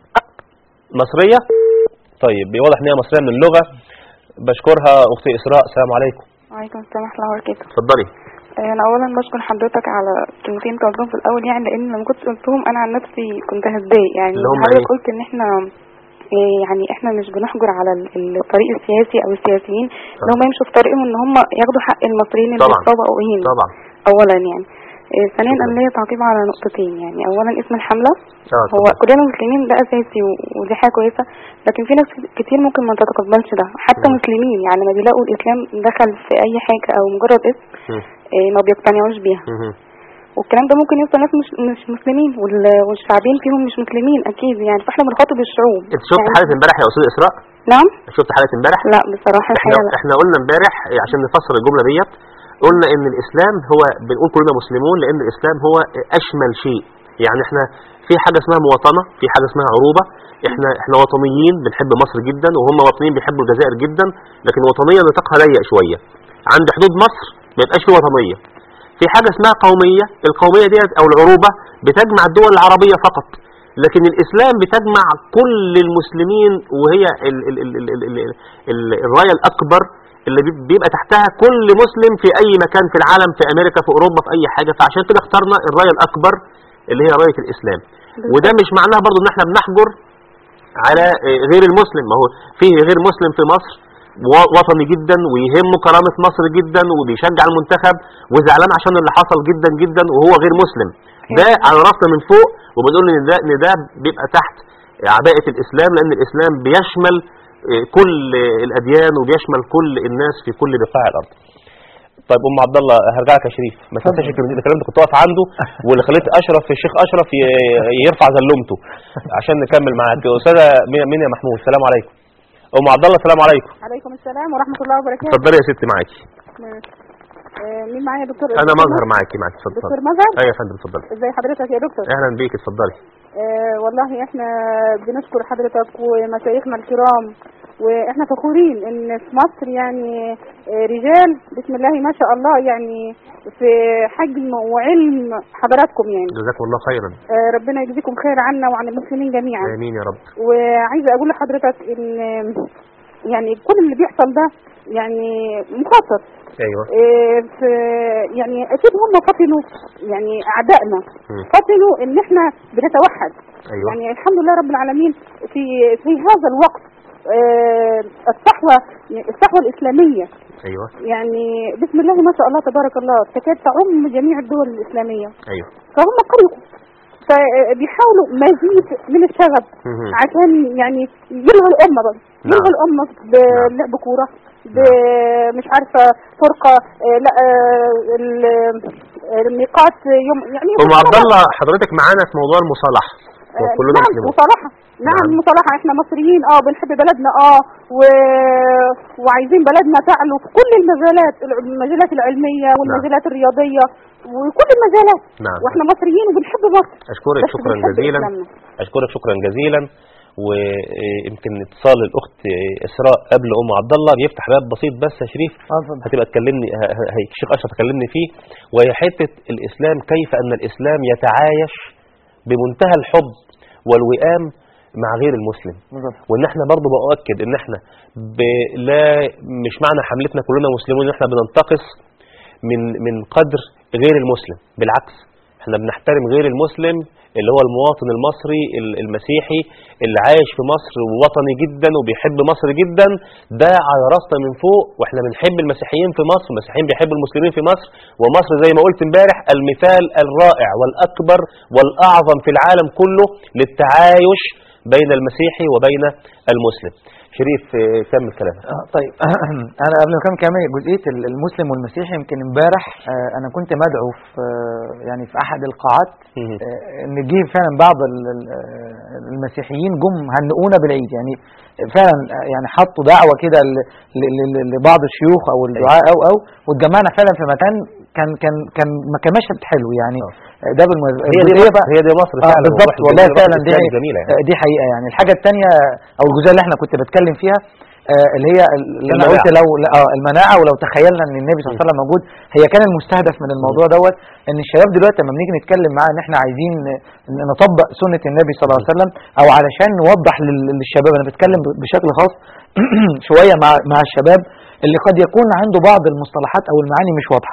مصريه طيب واضح ان هي مصريه من اللغه بشكرها اختي اسراء السلام عليكم وعليكم السلام ورحمة الله وبركاته اتفضلي آه، أنا أولا بشكر حضرتك على كلمتين انت قلتهم في الأول يعني لأن لما كنت قلتهم أنا عن نفسي كنت هتضايق يعني اللي هم حضرتك إيه؟ قلت إن إحنا إيه يعني احنا مش بنحجر على ال- ال- الطريق السياسي او السياسيين ان هم يمشوا في طريقهم ان هم ياخدوا حق المصريين اللي طبعا. بيصابوا او هنا طبعا اولا يعني إيه ثانيا انا ليا تعقيب على نقطتين يعني اولا اسم الحمله آه، هو اتفضل. كلنا مسلمين ده اساسي و- ودي حاجه كويسه لكن في ناس كتير ممكن ما تتقبلش ده حتى مم. مسلمين يعني لما بيلاقوا الاسلام دخل في اي حاجه او مجرد اسم مم. إيه ما بيقتنعوش بيها مهم. والكلام ده ممكن يوصل ناس مش مش مسلمين وال- والشعبين فيهم مش مسلمين اكيد يعني فاحنا بنخاطب الشعوب انت شفت يعني حلقه امبارح يا استاذ اسراء نعم شفت حلقه امبارح لا بصراحه احنا الحقيقه لا احنا قلنا امبارح إيه، عشان نفسر الجمله ديت قلنا ان الاسلام هو بنقول كلنا مسلمون لان الاسلام هو اشمل شيء يعني احنا في حاجه اسمها مواطنه في حاجه اسمها عروبه احنا احنا وطنيين بنحب مصر جدا وهم وطنيين بيحبوا الجزائر جدا لكن وطنيه نطاقها ضيق شويه عند حدود مصر ما يبقاش في وطنيه في حاجه اسمها قوميه القوميه ديت او العروبه بتجمع الدول العربيه فقط لكن الاسلام بتجمع كل المسلمين وهي ال ال ال ال ال ال ال الرايه الاكبر اللي بيب- بيبقى تحتها كل مسلم في اي مكان في العالم في امريكا في اوروبا في اي حاجه فعشان كده اخترنا الرايه الاكبر اللي هي رايه الاسلام وده مش معناها برضو ان احنا بنحجر على آه، غير المسلم ما هو فيه غير مسلم في مصر و- وطني جدا ويهمه كرامة مصر جدا وبيشجع المنتخب وزعلان عشان اللي حصل جدا جدا وهو غير مسلم ده على راسنا من فوق وبنقول ان ده ان ده بيبقى تحت عباءة الاسلام لان الاسلام بيشمل آه، كل آه، الاديان وبيشمل كل الناس في كل بقاع الارض طيب ام عبد الله هرجع لك يا شريف ما تنساش الكلمتين اللي كنت كنت واقف عنده واللي خليت اشرف الشيخ اشرف ي- يرفع زلمته عشان نكمل معاك استاذه مين مين يا محمود السلام عليكم ام عبد الله السلام عليكم عليكم السلام ورحمة الله وبركاته اتفضلي يا ستي معاكي ماشي. آه، مين معايا يا دكتور انا مظهر معاكي معاكي اتفضلي دكتور مظهر ايوه يا فندم اتفضلي ازي حضرتك يا دكتور اهلا بيك اتفضلي آه والله احنا بنشكر حضرتك ومشايخنا الكرام واحنا فخورين ان في مصر يعني آه، رجال بسم الله ما شاء الله يعني في حجم وعلم حضراتكم يعني جزاكم الله خيرا آه، ربنا يجزيكم خير عنا وعن المسلمين جميعا امين يا رب وعايزه اقول لحضرتك ان يعني كل اللي بيحصل ده يعني مخطط ايوه إيه، في يعني اكيد هم فطنوا يعني اعدائنا مم. فطنوا ان احنا بنتوحد ايوه يعني الحمد لله رب العالمين في في هذا الوقت آه، الصحوه الصحوه الاسلاميه ايوه يعني بسم الله ما شاء الله تبارك الله تكاد تعم جميع الدول الاسلاميه ايوه فهم قلقوا فبيحاولوا مزيد من الشغب مهم. عشان يعني يلغوا الامه بقى نعم. يلغوا الامه بلعب كوره مش عارفه فرقه آه، لا آه، ال- الميقات يوم يعني ام عبد الله حضرتك معانا في موضوع المصالحه آه، وكلنا نعم مسلمون مصالحة نعم نعم. مصالحة احنا مصريين اه بنحب بلدنا اه و... وعايزين بلدنا تعلو في كل المجالات الع- المجالات العلمية والمجالات الرياضية وكل المجالات نعم واحنا مصريين وبنحب مصر اشكرك بس شكرا بنحب جزيلا إسلامنا. اشكرك شكرا جزيلا ويمكن اتصال الاخت اسراء قبل ام عبد الله بيفتح باب بسيط بس يا شريف هتبقى تكلمني ه- ه- هي الشيخ اشرف تكلمني فيه وهي حته الاسلام كيف ان الاسلام يتعايش بمنتهى الحب والوئام مع غير المسلم وان احنا برضو بأؤكد ان احنا ب... لا مش معنى حملتنا كلنا مسلمون ان احنا بننتقص من من قدر غير المسلم بالعكس احنا بنحترم غير المسلم اللي هو المواطن المصري ال- المسيحي اللي عايش في مصر ووطني جدا وبيحب مصر جدا ده على راسنا من فوق واحنا بنحب المسيحيين في مصر والمسيحيين بيحبوا المسلمين في مصر ومصر زي ما قلت امبارح المثال الرائع والاكبر والاعظم في العالم كله للتعايش بين المسيحي وبين المسلم شريف اه، كمل كلامك آه، طيب انا قبل ما اكمل كلامي جزئيه ال- المسلم والمسيحي يمكن امبارح آه، انا كنت مدعو في آه، يعني في احد القاعات آه، ان جه فعلا بعض ال- ال- آه، المسيحيين جم هنئونا بالعيد يعني فعلا آه، يعني حطوا دعوه كده ل- ل- ل- لبعض الشيوخ او الدعاء او او واتجمعنا فعلا في مكان كان كان كان ما كان مشهد حلو يعني آه، ده بالمناسبه هي دي الجزئية مصر بقى- هي دي مصر آه فعلا بالظبط والروح والله الجميلة، فعلا الروح دي الإسلامية جميلة يعني. آه، دي حقيقه يعني الحاجه الثانيه او الجزئيه اللي احنا كنت بتكلم فيها آه، اللي هي اللي انا المناعة. قلت لو لا، اه المناعه ولو تخيلنا ان النبي صلى الله عليه وسلم موجود هي كان المستهدف من الموضوع دوت ان الشباب دلوقتي لما بنيجي نتكلم معاه ان احنا عايزين ن- نطبق سنه النبي صلى الله عليه وسلم او علشان نوضح لل- للشباب انا بتكلم ب- بشكل خاص شويه مع مع الشباب اللي قد يكون عنده بعض المصطلحات او المعاني مش واضحه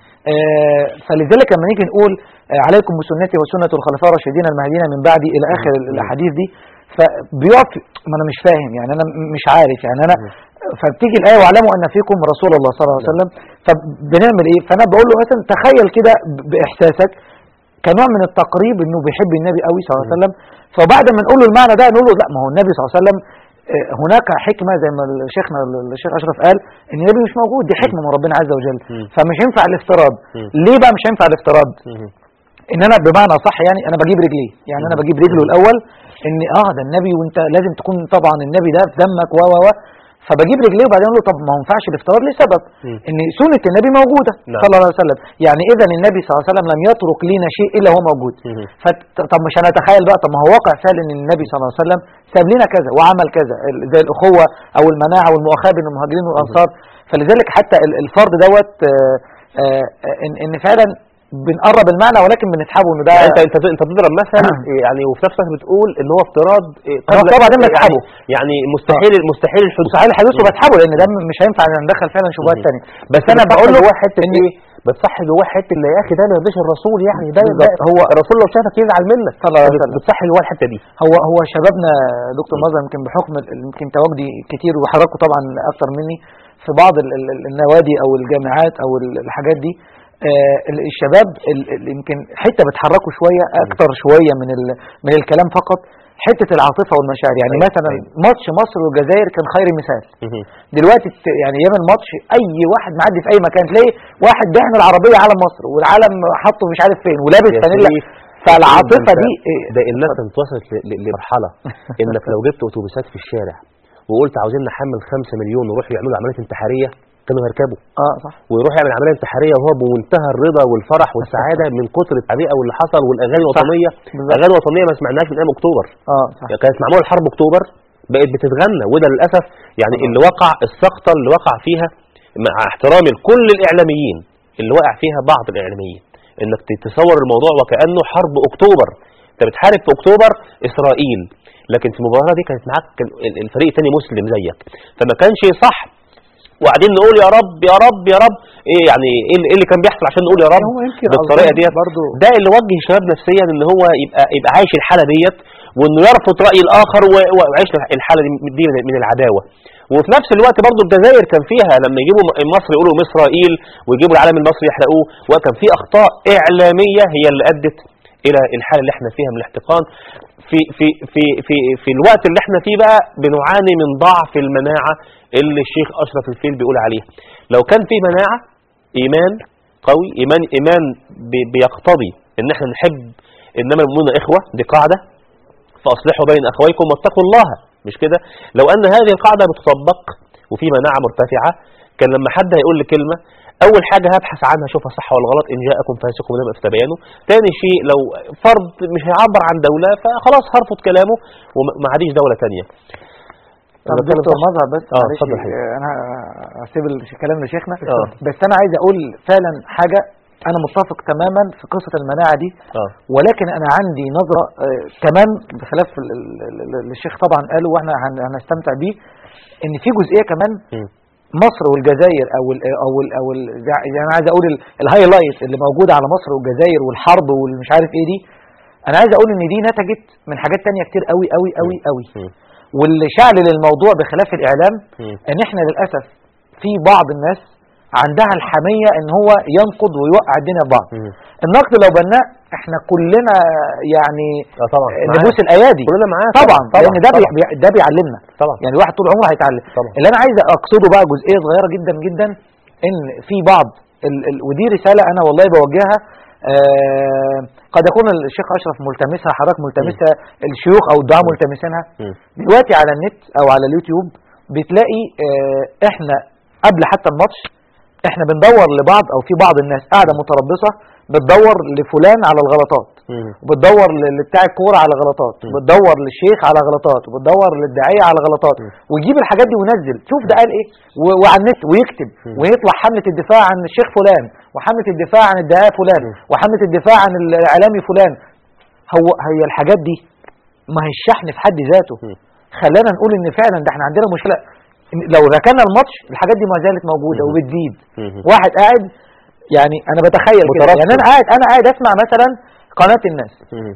آه، فلذلك لما نيجي نقول آه، عليكم بسنتي وسنة الخلفاء الراشدين المهديين من بعدي إلى آخر ال- الأحاديث دي فبيقف ما انا مش فاهم يعني انا م- مش عارف يعني انا فبتيجي الايه واعلموا ان فيكم رسول الله صلى الله عليه وسلم فبنعمل ايه فانا بقول له مثلا تخيل كده ب- باحساسك كنوع من التقريب انه بيحب النبي قوي صلى الله عليه وسلم فبعد ما نقول له المعنى ده نقول له لا ما هو النبي صلى الله عليه وسلم آه، هناك حكمه زي ما شيخنا الشيخ اشرف قال ان النبي مش موجود دي حكمه من ربنا عز وجل فمش ينفع الافتراض ليه بقى مش هينفع الافتراض ان انا بمعنى صح يعني انا بجيب رجليه يعني انا بجيب رجله الاول ان اه ده النبي وانت لازم تكون طبعا النبي ده في دمك و و و فبجيب رجليه وبعدين اقول له طب ما ينفعش الافتراض لسبب ان سنه النبي موجوده نعم. صلى الله عليه وسلم يعني اذا النبي صلى الله عليه وسلم لم يترك لنا شيء الا هو موجود فت- طب مش هنتخيل بقى طب ما هو واقع فعلا ان النبي صلى الله عليه وسلم ساب لنا كذا وعمل كذا ال- زي الاخوه او المناعه والمؤاخاه بين المهاجرين والانصار فلذلك حتى ال- الفرد دوت آه، آه، آه، ان ان فعلا بنقرب المعنى ولكن بنسحبه انه ده يعني انت انت انت بتضرب مثل يعني وفي نفس الوقت بتقول ان هو افتراض إيه، هو طبعا ده يعني, بسحبه. يعني مستحيل مستحيل الحدوث مستحيل الحدوث وبسحبه لان ده مش هينفع ان ندخل فعلا شبهات ثانيه بس انا بقول له جواه حته ايه بتصحي جواه حته ان يا اخي ده ما يرضيش الرسول يعني ده بالظبط. ده- هو الرسول لو شافك يزعل منك صلى الله عليه وسلم. بتصحي جواه الحته دي هو هو شبابنا دكتور مظهر يمكن بحكم ال- يمكن تواجدي كتير وحضراتكم طبعا اكتر مني في بعض ال- ال- النوادي او الجامعات او ال- الحاجات دي آه، ال- الشباب ال- ال- يمكن حته بتحركه شويه اكتر شويه من ال- من الكلام فقط حته العاطفه والمشاعر يعني مثلا ماتش مصر والجزائر كان خير مثال دلوقتي ت- يعني ايام الماتش اي واحد معدي في اي مكان تلاقي واحد بيحمل عربيه علم مصر والعلم حاطه مش عارف فين ولابس يا فانيلا سيدي، فالعاطفه ده- دي إيه، ده الناس انتصلت ل- ل- لمرحله انك لو جبت اتوبيسات في الشارع وقلت عاوزين نحمل 5 مليون ويروحوا يعملوا عمليه انتحاريه كانوا هيركبوا اه صح ويروح يعمل عمليه انتحاريه وهو بمنتهى الرضا والفرح والسعاده من كتر التعبئه واللي حصل والاغاني الوطنيه الاغاني الوطنيه ما سمعناش من ايام اكتوبر اه صح يعني كانت معموله حرب اكتوبر بقت بتتغنى وده للاسف يعني اللي وقع السقطه اللي وقع فيها مع احترامي لكل الاعلاميين اللي وقع فيها بعض الاعلاميين انك تتصور الموضوع وكانه حرب اكتوبر انت بتحارب في اكتوبر اسرائيل لكن في المباراه دي كانت معاك كان ال- الفريق الثاني مسلم زيك فما كانش صح وقاعدين نقول يا رب يا رب يا رب ايه يعني ايه اللي, إيه اللي كان بيحصل عشان نقول يا رب هو يمكن بالطريقه أظن ديت برضو ده اللي وجه الشباب نفسيا ان هو يبقى يبقى عايش الحاله ديت وانه يرفض راي الاخر و- و- ويعيش الحاله دي دي من- من العداوه وفي نفس الوقت برضو الجزائر كان فيها لما يجيبوا م- مصر يقولوا اسرائيل ويجيبوا العالم المصري يحرقوه وكان في اخطاء اعلاميه هي اللي ادت الى الحاله اللي احنا فيها من الاحتقان في في في في في الوقت اللي احنا فيه بقى بنعاني من ضعف المناعه اللي الشيخ اشرف الفيل بيقول عليها لو كان في مناعه ايمان قوي ايمان ايمان بي- بيقتضي ان احنا نحب انما المؤمنون اخوه دي قاعده فاصلحوا بين اخويكم واتقوا الله مش كده لو ان هذه القاعده بتطبق وفي مناعه مرتفعه كان لما حد هيقول لي كلمه اول حاجه هبحث عنها اشوفها صح ولا غلط ان جاءكم فاسق بنبأ فتبينوا ثاني شيء لو فرد مش هيعبر عن دوله فخلاص هرفض كلامه وما عاديش دوله ثانيه طب دكتور مظهر بس اه معلش اتفضل حبيبي. آه، انا هسيب الكلام لشيخنا اه. بس انا عايز اقول فعلا حاجه انا متفق تماما في قصه المناعه دي اه ولكن انا عندي نظره آه، كمان بخلاف ال- ال- ال- اللي الشيخ طبعا قاله واحنا هن- هنستمتع بيه ان في جزئيه كمان مم. مصر والجزائر او ال او ال او ال يعني انا عايز اقول ال- الهايلايت اللي موجوده على مصر والجزائر والحرب والمش عارف ايه دي انا عايز اقول ان دي نتجت من حاجات تانية كتير قوي قوي قوي قوي مم. واللي شعل للموضوع بخلاف الاعلام مم. ان احنا للاسف في بعض الناس عندها الحميه ان هو ينقد ويوقع الدنيا ببعض مم. النقد لو بناء احنا كلنا يعني اه طبعا نبوس الايادي كلنا معاه طبعا, طبعا لان ده بي طبعا. بي- ده بيعلمنا طبعا يعني الواحد طول عمره هيتعلم طبعا. اللي انا عايز اقصده بقى جزئيه صغيره جدا جدا ان في بعض ال ال ودي رساله انا والله بوجهها آه قد يكون الشيخ اشرف ملتمسها حضرتك ملتمسها الشيوخ او الدعاء ملتمسينها مم. دلوقتي على النت او على اليوتيوب بتلاقي آه احنا قبل حتى الماتش احنا بندور لبعض او في بعض الناس قاعده متربصه بتدور لفلان على الغلطات مم. وبتدور ل- لبتاع الكوره على غلطات وبتدور للشيخ على غلطات وبتدور للداعيه على غلطات ويجيب الحاجات دي وينزل شوف ده قال ايه و- وعلى النت ويكتب ويطلع حمله الدفاع عن الشيخ فلان وحمله الدفاع عن الدعاء فلان وحمله الدفاع عن الاعلامي فلان هو هي الحاجات دي ما هي الشحن في حد ذاته خلانا نقول ان فعلا ده احنا عندنا مشكله إن لو ركنا الماتش الحاجات دي ما زالت موجوده وبتزيد مم. واحد قاعد يعني انا بتخيل كده مترقب. يعني انا قاعد انا قاعد اسمع مثلا قناه الناس مم.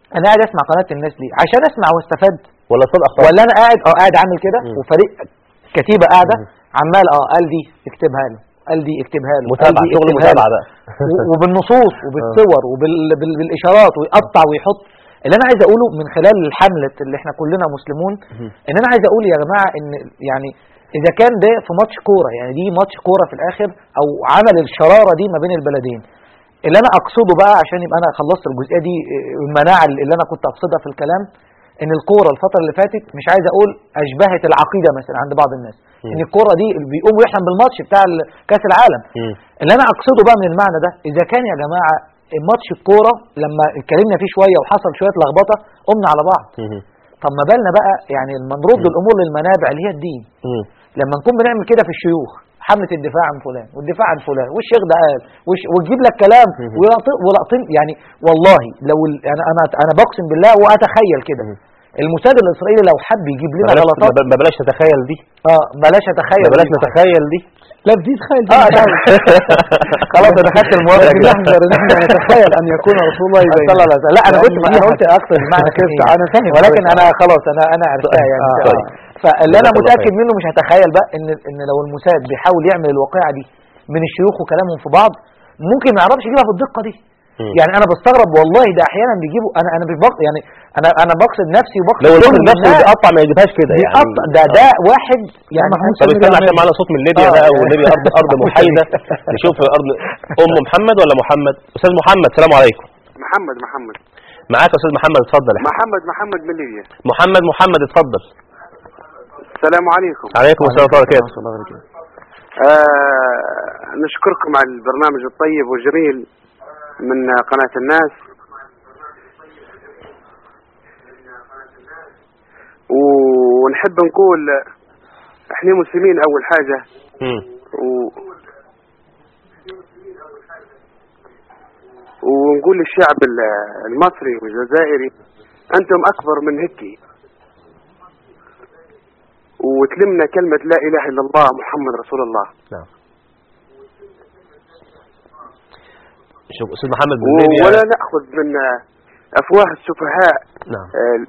انا قاعد اسمع قناه الناس ليه عشان اسمع واستفاد ولا صدق اخطاء ولا انا قاعد اه قاعد عامل كده مم. وفريق كتيبه قاعده عمال اه قال دي اكتبها له قال دي اكتبها له قال متابعه دي شغل اكتبها متابعه له. بقى و- وبالنصوص وبالصور وبالاشارات ويقطع ويحط اللي انا عايز اقوله من خلال الحمله اللي احنا كلنا مسلمون ان انا عايز اقول يا جماعه ان يعني اذا كان ده في ماتش كوره يعني دي ماتش كوره في الاخر او عمل الشراره دي ما بين البلدين اللي انا اقصده بقى عشان يبقى انا خلصت الجزئيه دي آه، المناعه اللي انا كنت اقصدها في الكلام ان الكوره الفتره اللي فاتت مش عايز اقول اشبهت العقيده مثلا عند بعض الناس مم. ان الكوره دي بيقوم يحلم بالماتش بتاع ال- كاس العالم مم. اللي انا اقصده بقى من المعنى ده اذا كان يا جماعه ماتش الكوره لما اتكلمنا فيه شويه وحصل شويه لخبطه قمنا على بعض مم. طب ما بالنا بقى يعني لما نرد الامور للمنابع اللي هي الدين مم. لما نكون بنعمل كده في الشيوخ حمله الدفاع عن فلان والدفاع عن فلان والشيخ ده قال وش وتجيب لك كلام ولقط- ولقطين يعني والله لو ال- انا انا انا بقسم بالله واتخيل كده الموساد الاسرائيلي لو حب يجيب لنا بلاش غلطات ما بلاش تتخيل دي اه بلاش اتخيل ما بلاش دي. نتخيل دي لا في دي تخيل دي اه نحاول. خلاص انا خدت الموافقه لكن كده. نحذر ان احنا نتخيل ان يكون رسول الله صلى الله عليه وسلم. لا انا قلت يعني انا دي قلت اقصد المعنى خفت. كده انا فاهم ولكن كويس. انا خلاص انا انا عرفتها يعني آه. آه. فاللي انا جزاك الله متاكد خير. منه مش هتخيل بقى ان ان لو الموساد بيحاول يعمل الواقعه دي من الشيوخ وكلامهم في بعض ممكن ما يعرفش يجيبها في الدقه دي مم. يعني انا بستغرب والله ده احيانا بيجيبوا انا انا مش بق- يعني انا انا بقصد نفسي وبقصد لو كل الواحد نفسه الناس. بيقطع ما يجيبهاش كده يعني بيقطع ده ده واحد يعني طب استنى عشان معانا صوت من ليبيا آه. بقى وليبيا ارض ارض محايده نشوف ارض ام محمد ولا محمد استاذ محمد السلام عليكم محمد محمد معاك يا استاذ محمد اتفضل يا حبيبي. محمد محمد من ليبيا محمد محمد اتفضل السلام عليكم عليكم السلام ورحمه الله وبركاته آه نشكركم على البرنامج الطيب والجميل من قناة الناس ونحب نقول احنا مسلمين اول حاجة مم. و... ونقول للشعب ال- المصري والجزائري انتم اكبر من هيك وتلمنا كلمة لا اله الا الله محمد رسول الله نعم شوف استاذ محمد من و- ليبيا ولا ناخذ من افواه السفهاء نعم آه،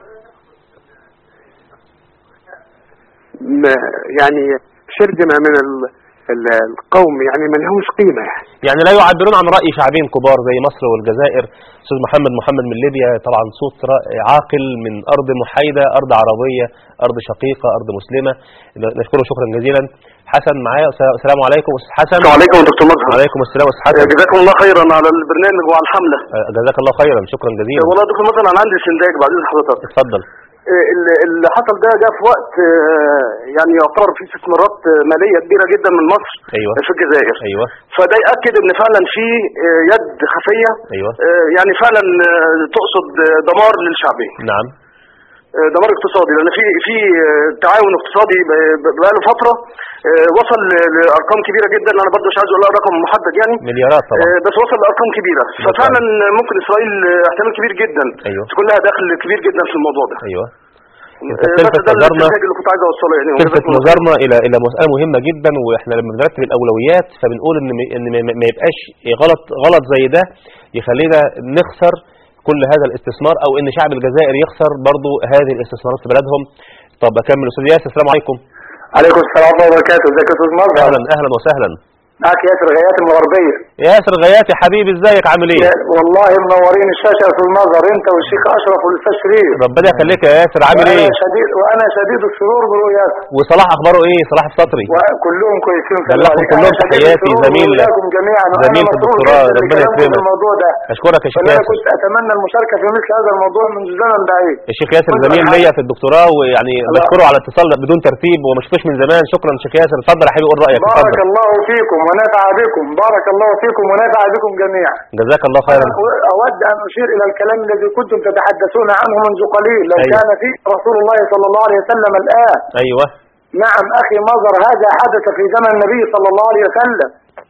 م- يعني شرذمة من ال- ال- القوم يعني ما لهمش قيمة يعني لا يعبرون عن رأي شعبين كبار زي مصر والجزائر أستاذ محمد محمد من ليبيا طبعا صوت رأي عاقل من أرض محايدة أرض عربية أرض شقيقة أرض مسلمة نشكره شكرا جزيلا حسن معايا السلام عليكم أستاذ حسن السلام عليكم دكتور مظهر وعليكم السلام أستاذ حسن جزاكم الله خيرا على البرنامج وعلى الحملة آه، جزاك الله خيرا شكرا جزيلا والله يا دكتور مظهر أنا عندي استنتاج بعد إذن حضرتك اتفضل آه، اللي اللي حصل ده جاء في وقت آه، يعني يعتبر فيه استثمارات آه، مالية كبيرة جدا من مصر أيوة في الجزائر أيوة فده يأكد ان فعلا في آه، يد خفية أيوة آه، يعني فعلا آه، تقصد آه، دمار للشعبية نعم آه، دمار اقتصادي لان في في آه، تعاون اقتصادي ب- ب- بقاله فتره آه، وصل ل- لارقام كبيره جدا انا برضه مش عايز اقول رقم محدد يعني مليارات طبعا آه، بس وصل لارقام كبيره ففعلا ممكن اسرائيل آه، احتمال كبير جدا أيوة تكون لها دخل كبير جدا في الموضوع ده أيوة آه، بس تلفت ده نظرنا الاستنتاج اللي كنت عايز اوصله يعني تلفت وجزاكم الله خير. نظرنا الى الى مساله مهمه جدا واحنا لما بنرتب الاولويات فبنقول ان م- ان ما- ما يبقاش غلط غلط زي ده يخلينا نخسر كل هذا الاستثمار او ان شعب الجزائر يخسر برضو هذه الاستثمارات في بلدهم طب اكمل استاذ ياسر السلام عليكم عليكم السلام ورحمه الله وبركاته ازيك يا استاذ مظهر اهلا اهلا وسهلا معك ياسر غيات المغربيه ياسر غياتي يا حبيبي ازيك عامل ايه يا- والله منورين الشاشه يا استاذ مظهر انت والشيخ اشرف والاستاذ شريف ربنا يخليك يا ياسر عامل وأنا ايه شديد وانا شديد السرور برؤياكم وصلاح اخباره ايه صلاح السطري وكلهم كويسين في بلغهم الله. كلهم أنا شديد تحياتي السرور زميل برؤياكم جميعا وأنا زميل في مسرور الدكتوراه جداً ربنا بكلامكم في يكرمك الموضوع ده اشكرك يا شيخ وأنا ياسر كنت اتمنى المشاركه في مثل هذا الموضوع منذ زمن بعيد الشيخ ياسر كنت زميل بحاول- ليا في الدكتوراه ويعني بشكره على اتصال بدون ترتيب وما شفتوش من زمان شكرا شيخ ياسر اتفضل يا حبيبي قول رايك بارك اتفضل الله فيكم ونفع بكم بارك الله فيكم ونفع بكم جميعا جزاك الله خيرا أود أن أشير إلى الكلام الذي كنتم تتحدثون عنه منذ قليل لو أيوة. كان فيه رسول الله صلى الله عليه وسلم الآن ايوه نعم أخي مظهر هذا حدث في زمن النبي صلى الله عليه وسلم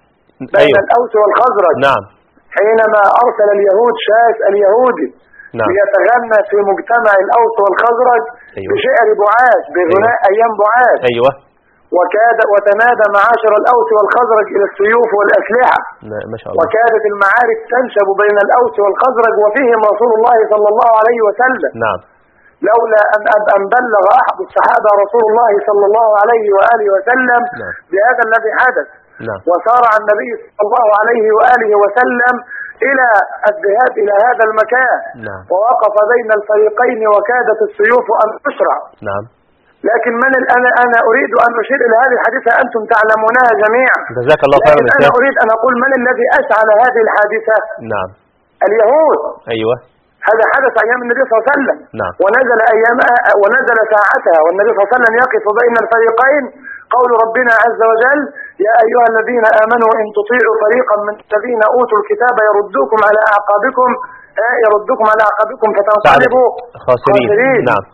بين ايوه الأوس والخزرج نعم حينما أرسل اليهود شاس اليهودي نعم ليتغنى في مجتمع الأوس والخزرج أيوة. بشعر بعاث بغناء أيام بعاث ايوه وكاد وتنادى معاشر الأوس والخزرج إلى السيوف والأسلحة لا- ما شاء الله وكادت المعارك تنشب بين الأوس والخزرج وفيهم رسول الله صلى الله عليه وسلم نعم لولا أن أن بلغ أحد الصحابة رسول الله صلى الله عليه وآله وسلم نعم. بهذا الذي حدث نعم وسارع النبي صلى الله عليه وآله وسلم إلى الذهاب إلى هذا المكان نعم ووقف بين الفريقين وكادت السيوف أن تشرع نعم لكن من الآن أنا أريد أن أشير إلى هذه الحادثة أنتم تعلمونها جميعا جزاك الله خيرا لكن يا أنا شيخ أريد أن أقول من الذي أشعل هذه الحادثة نعم اليهود ايوه هذا حدث أيام النبي صلى الله عليه وسلم نعم ونزل أيامها ونزل ساعتها والنبي صلى الله عليه وسلم يقف بين الفريقين قول ربنا عز وجل يا أيها الذين آمنوا إن تطيعوا فريقا من الذين أوتوا الكتاب يردوكم على أعقابكم آه، يردوكم على أعقابكم فتنقلبوا خاسرين نعم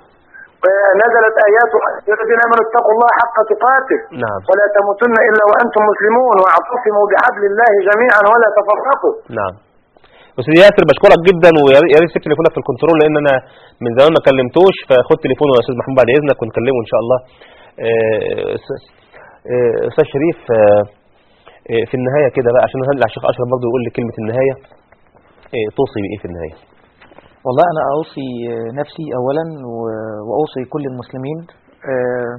نزلت آيات يا الذين آمنوا اتقوا الله حق تقاته نعم ولا تموتن إلا وأنتم مسلمون واعتصموا بحبل الله جميعا ولا تفرقوا نعم استاذ ياسر بشكرك جدا ويا ريت يا ريت تسيب تليفونك في الكنترول لان انا من زمان ما كلمتوش فخد تليفونه يا استاذ محمود بعد اذنك ونكلمه ان شاء الله آه، أستاذ آه، استاذ شريف آه، آه، في النهايه كده بقى عشان هنرجع الشيخ اشرف برضه يقول لي كلمه النهايه آه، توصي بايه في النهايه والله أنا أوصي نفسي أولا و- وأوصي كل المسلمين آه،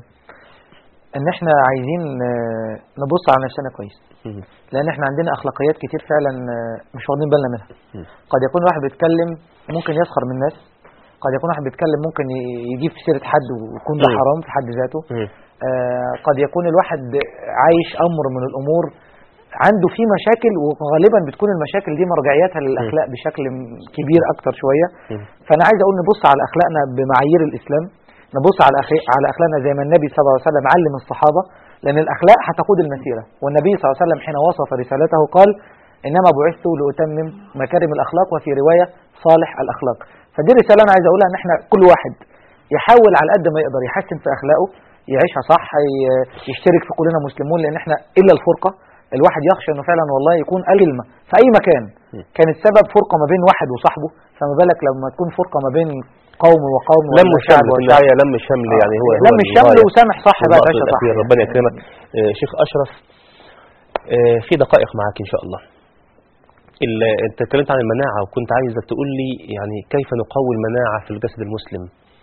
إن إحنا عايزين آه، نبص على نفسنا كويس مم. لأن إحنا عندنا أخلاقيات كتير فعلا آه، مش واخدين بالنا منها مم. قد يكون واحد بيتكلم ممكن يسخر من الناس قد يكون واحد بيتكلم ممكن ي- يجيب في سيرة حد ويكون ده مم. حرام في حد ذاته مم. آه، قد يكون الواحد عايش أمر من الأمور عنده فيه مشاكل وغالبا بتكون المشاكل دي مرجعياتها للأخلاق بشكل م- كبير أكتر شوية مم. فأنا عايز أقول نبص على أخلاقنا بمعايير الإسلام نبص على أخي... على أخلاقنا زي ما النبي صلى الله عليه وسلم علم الصحابة لأن الأخلاق هتقود المسيرة والنبي صلى الله عليه وسلم حين وصف رسالته قال إنما بعثت لأتمم مكارم الأخلاق وفي رواية صالح الأخلاق فدي الرسالة أنا عايز أقولها إن إحنا كل واحد يحاول على قد ما يقدر يحسن في أخلاقه يعيشها صح ي- يشترك في كلنا مسلمون لأن إحنا إلا الفرقة الواحد يخشى إنه فعلا والله يكون كلمة في أي مكان كانت سبب فرقة ما بين واحد وصاحبه فما بالك لما تكون فرقة ما بين قوم وقوم لم ولا الشمل شعب في وشعب النهايه لم الشمل يعني هو هو لم الشمل الغاية. وسامح صح بقى اللقطة تعيشها صح الأخيرة. ربنا يكرمك آه، شيخ اشرف آه، في دقائق معاك ان شاء الله ال- انت اتكلمت عن المناعه وكنت عايزك تقول لي يعني كيف نقوي المناعه في الجسد المسلم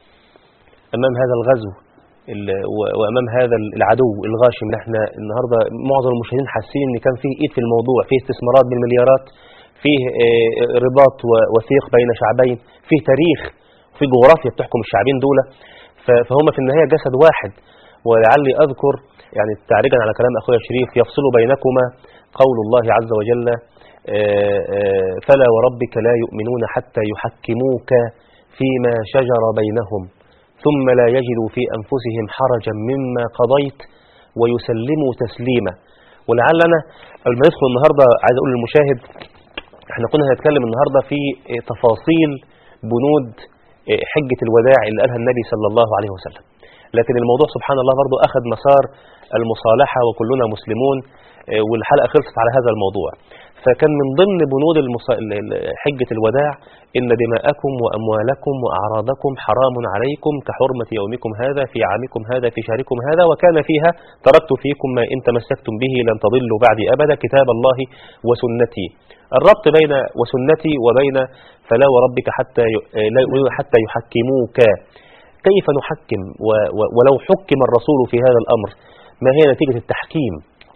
امام هذا الغزو ال- و- وامام هذا العدو الغاشم اللي احنا النهارده معظم المشاهدين حاسين ان كان فيه ايد في الموضوع فيه استثمارات بالمليارات فيه آه، رباط و- وثيق بين شعبين فيه تاريخ في جغرافيا بتحكم الشعبين دول ف- فهم في النهايه جسد واحد ولعلي اذكر يعني تعريجا على كلام اخويا شريف يفصل بينكما قول الله عز وجل آه، آه، فلا وربك لا يؤمنون حتى يحكموك فيما شجر بينهم ثم لا يجدوا في أنفسهم حرجا مما قضيت ويسلموا تسليما ولعلنا قبل ما ندخل النهاردة عايز أقول للمشاهد احنا كنا هنتكلم النهاردة في آه، تفاصيل بنود آه، حجة الوداع اللي قالها النبي صلى الله عليه وسلم لكن الموضوع سبحان الله برضو أخذ مسار المصالحة وكلنا مسلمون آه، والحلقة خلصت على هذا الموضوع فكان من ضمن بنود المص... ال- ال- حجة الوداع إن دماءكم وأموالكم وأعراضكم حرام عليكم كحرمة يومكم هذا في عامكم هذا في شهركم هذا وكان فيها تركت فيكم ما إن تمسكتم به لن تضلوا بعدي أبدا كتاب الله وسنتي الربط بين وسنتي وبين فلا وربك حتى ي... لا يؤمنون حتى يحكموك كيف نحكم و... و... ولو حكم الرسول في هذا الأمر ما هي نتيجة التحكيم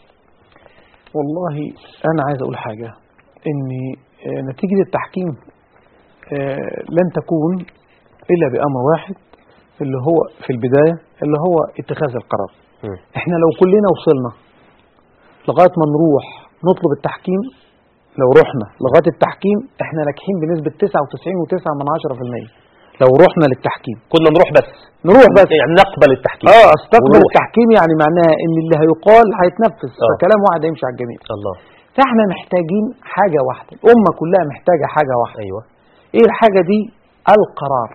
والله أنا عايز أقول حاجة إن آه، نتيجة التحكيم آه، لن تكون إلا بأمر واحد اللي هو في البداية اللي هو اتخاذ القرار م. احنا لو كلنا وصلنا لغاية ما نروح نطلب التحكيم لو رحنا لغاية التحكيم احنا ناجحين بنسبة 99.9 من 10% لو رحنا للتحكيم كنا نروح بس نروح بس يعني نقبل التحكيم اه استقبل ونروح. التحكيم يعني معناه ان اللي هيقال هيتنفذ آه. فكلام واحد هيمشي على الجميع الله فاحنا محتاجين حاجة واحدة الأمة كلها محتاجة حاجة واحدة أيوة ايه الحاجة دي القرار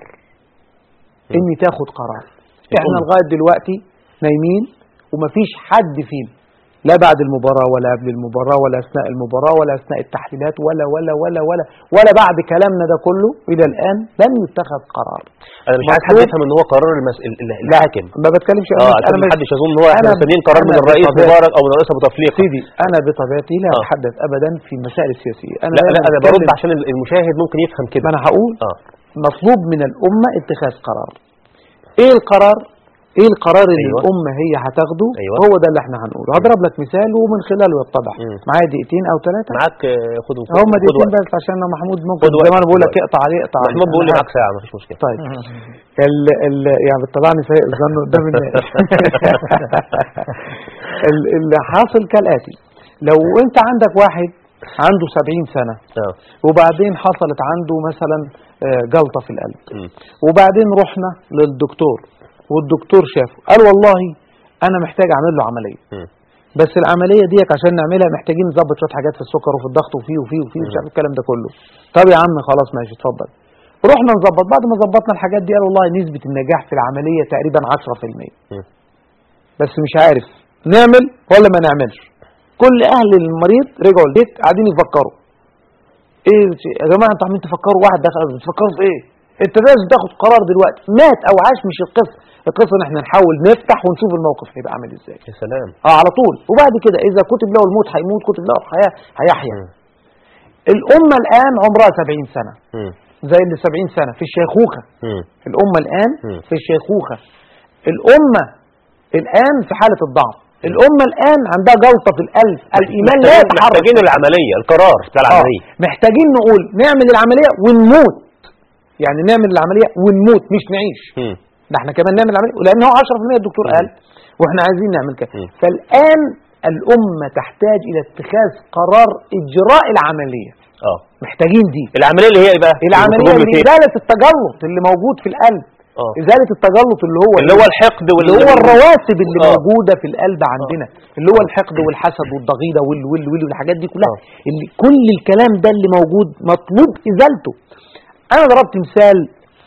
ان تاخد قرار احنا الأمة. لغاية دلوقتي نايمين ومفيش حد فينا لا بعد المباراة ولا قبل المباراة ولا أثناء المباراة ولا أثناء التحليلات ولا ولا ولا ولا ولا بعد كلامنا ده كله إلى الآن لم يتخذ قرار انا مش عايز حد مطلوب- يفهم ان هو قرار المس... ال- ال- الحاكم ما بتكلمش اه أنا- عشان أنا ما مش- حدش يظن ان هو احنا أنا- مستنيين قرار من أنا الرئيس بطبيعتي- مبارك او من الرئيس ابو تفليق سيدي أنا بطبيعتي لا أتحدث أبدا في المسائل السياسية أنا لا لا دايماً انا بتكلم- برد عشان المشاهد ممكن يفهم كده ما أنا هقول اه مطلوب من الأمة اتخاذ قرار إيه القرار ايه القرار اللي أيوة. الامه هي هتاخده أيوة. هو ده اللي احنا هنقوله هضرب لك مثال ومن خلاله يتضح مم. معايا دقيقتين او ثلاثه معاك آه، خد خد- هم خد دقيقتين وقت. بس عشان لو محمود ممكن خد وقت، زي ما انا بقول خد لك وقت. اقطع عليه اقطع عليه محمود بيقول لي أنا معاك ساعه مفيش مشكله طيب ال ال يعني بتطلعني سيء الظن قدام الناس ال- اللي حاصل كالاتي لو انت عندك واحد عنده 70 سنه اه وبعدين حصلت عنده مثلا آه، جلطه في القلب مم. وبعدين رحنا للدكتور والدكتور شافه قال والله انا محتاج اعمل له عمليه مم. بس العمليه ديك عشان نعملها محتاجين نظبط شويه حاجات في السكر وفي الضغط وفيه وفيه وفيه مش عارف الكلام ده كله طب يا عم خلاص ماشي اتفضل رحنا نظبط بعد ما ظبطنا الحاجات دي قال والله نسبه النجاح في العمليه تقريبا 10% مم. بس مش عارف نعمل ولا ما نعملش كل اهل المريض رجعوا البيت قاعدين يفكروا ايه يا جماعه انتوا عمالين تفكروا واحد دخل بتفكروا في ايه انت لازم تاخد قرار دلوقتي مات او عاش مش القصه القصه ان احنا نحاول نفتح ونشوف الموقف هيبقى عامل ازاي يا سلام اه على طول وبعد كده اذا كتب له الموت هيموت كتب له الحياه هيحيا مم. الامه الان عمرها 70 سنه مم. زي اللي 70 سنه في الشيخوخه مم. الامه الان مم. في الشيخوخه الامه الان في حاله الضعف الامه الان عندها جلطه في القلب الايمان لا محتاجين- يتحرك محتاجين العمليه القرار بتاع آه، العمليه محتاجين نقول نعمل العمليه ونموت يعني نعمل العمليه ونموت مش نعيش مم. ده احنا كمان نعمل العمليه لان هو 10% الدكتور قال واحنا عايزين نعمل كده مم. فالان الامه تحتاج الى اتخاذ قرار اجراء العمليه اه محتاجين دي العمليه اللي هي ايه بقى العمليه الجملة اللي إيه؟ ازاله التجلط اللي موجود في القلب اه ازاله التجلط اللي هو اللي هو الحقد وال اللي هو الرواسب اللي آه. موجوده في القلب عندنا اللي هو الحقد والحسد والضغينه وال وال وال والحاجات دي كلها آه. اللي كل الكلام ده اللي موجود مطلوب ازالته انا ضربت مثال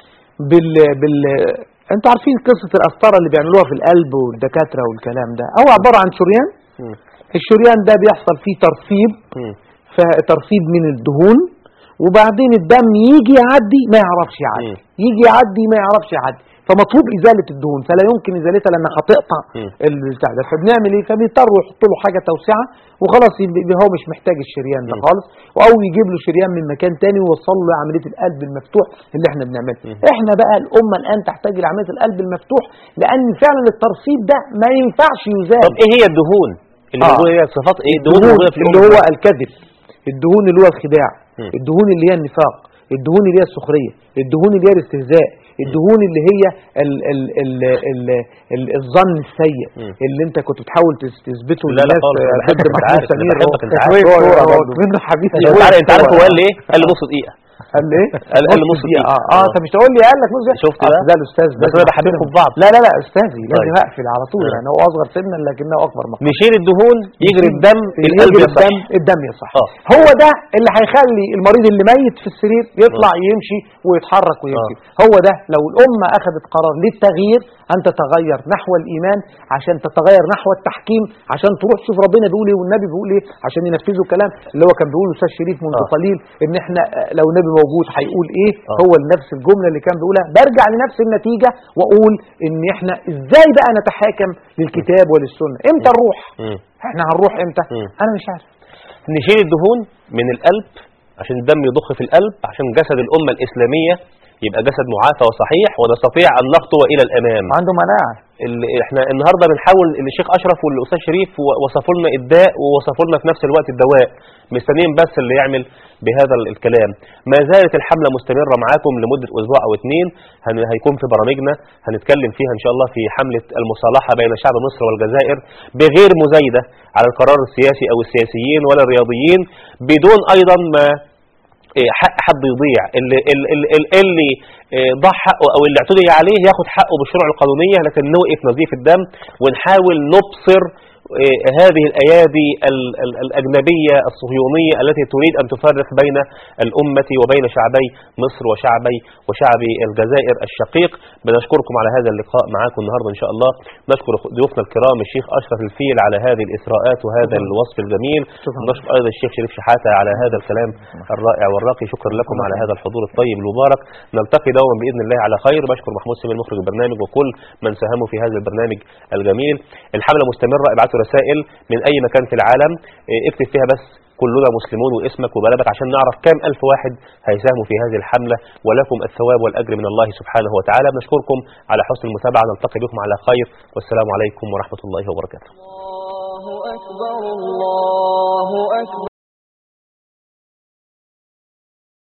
بال بال انتوا عارفين قصه القسطره اللي بيعملوها في القلب والدكاتره والكلام ده هو عباره عن شريان مم. الشريان ده بيحصل فيه ترسيب مم. فترسيب من الدهون وبعدين الدم يجي يعدي ما يعرفش يعدي مم. يجي يعدي ما يعرفش يعدي فمطلوب ازاله الدهون فلا يمكن ازالتها لانها هتقطع مم. البتاع ده فبنعمل ايه فبيضطروا يحطوا له حاجه توسعه وخلاص يبقى هو مش محتاج الشريان ده مم. خالص او يجيب له شريان من مكان تاني ويوصل له عمليه القلب المفتوح اللي احنا بنعملها مم. احنا بقى الامه الان تحتاج لعمليه القلب المفتوح لان فعلا الترسيب ده ما ينفعش يزال طب ايه هي الدهون اللي آه. موجوده هي صفات ايه الدهون موجودة في اللي الأمة؟ هو الكذب الدهون اللي هو الخداع مم. الدهون اللي هي النفاق الدهون اللي هي السخريه الدهون اللي هي الاستهزاء الدهون اللي هي ال ال ال ال ال الظن السيء مم. اللي انت كنت بتحاول تس- تثبته لا لا للناس خالص، أنا آه، بحبك، ضد أنت محمود عارف، أنا سمير بحبك، أنت عارف. هو- هو- هو برضه. منه حبيبي انت عارف انت عارف هو قال لي ايه قال لي نص دقيقه قال لي ايه قال قال لي نص دقيقة. دقيقه اه اه انت مش تقول لي قال لك نص دقيقة. شفت آه، بقى؟ ده الاستاذ بس انا بحبكم في بعض لا لا لا استاذي لازم طيب. اقفل على طول آه. يعني هو اصغر سنا لكنه اكبر مقام نشيل الدهون يجري الدم القلب يجري يصح الدم الدم يصح اه هو ده اللي هيخلي المريض اللي ميت في السرير يطلع يمشي ويتحرك ويمشي هو ده لو الأمة أخذت قرار للتغيير أن تتغير نحو الإيمان عشان تتغير نحو التحكيم عشان تروح تشوف ربنا بيقول إيه والنبي بيقول إيه عشان ينفذوا الكلام اللي هو كان بيقوله الأستاذ شريف منذ آه. قليل إن إحنا آه، لو النبي موجود هيقول إيه آه. هو نفس الجملة اللي كان بيقولها برجع لنفس النتيجة وأقول إن إحنا إزاي بقى نتحاكم للكتاب وللسنة إمتى نروح مم. إحنا هنروح إمتى مم. أنا مش عارف نشيل الدهون من القلب عشان الدم يضخ في القلب عشان جسد الأمة الإسلامية يبقى جسد معافى وصحيح ونستطيع أن نخطو إلى الأمام عنده مناعة اللي احنا النهارده بنحاول اللي الشيخ اشرف والاستاذ شريف و- وصفوا لنا الداء ووصفوا لنا في نفس الوقت الدواء مستنيين بس اللي يعمل بهذا ال- الكلام ما زالت الحمله مستمره معاكم لمده اسبوع او اثنين هن- هيكون في برامجنا هنتكلم فيها ان شاء الله في حمله المصالحه بين شعب مصر والجزائر بغير مزايده على القرار السياسي او السياسيين ولا الرياضيين بدون ايضا ما إيه، حق حد يضيع اللي اللي, اللي, اللي إيه، ضاع حقه او اللي اعتدي عليه ياخد حقه بالشروع القانونيه لكن نوقف نزيف الدم ونحاول نبصر إيه، هذه الأيادي ال- ال- الأجنبية الصهيونية التي تريد أن تفرق بين الأمة وبين شعبي مصر وشعبي وشعب الجزائر الشقيق بنشكركم على هذا اللقاء معاكم النهاردة إن شاء الله نشكر ضيوفنا الكرام الشيخ أشرف الفيل على هذه الإسراءات وهذا الوصف الجميل نشكر أيضا الشيخ شريف شحاتة على هذا الكلام الرائع والراقي شكرا لكم على هذا الحضور الطيب المبارك نلتقي دوما بإذن الله على خير بشكر محمود سامي المخرج البرنامج وكل من ساهموا في هذا البرنامج الجميل الحملة مستمرة ابعتوا رسائل من أي مكان في العالم إيه، اكتب فيها بس كلنا مسلمون واسمك وبلدك عشان نعرف كام ألف واحد هيساهموا في هذه الحملة ولكم الثواب والأجر من الله سبحانه وتعالى بنشكركم على حسن المتابعة نلتقي بكم على خير والسلام عليكم ورحمة الله وبركاته الله أكبر الله أكبر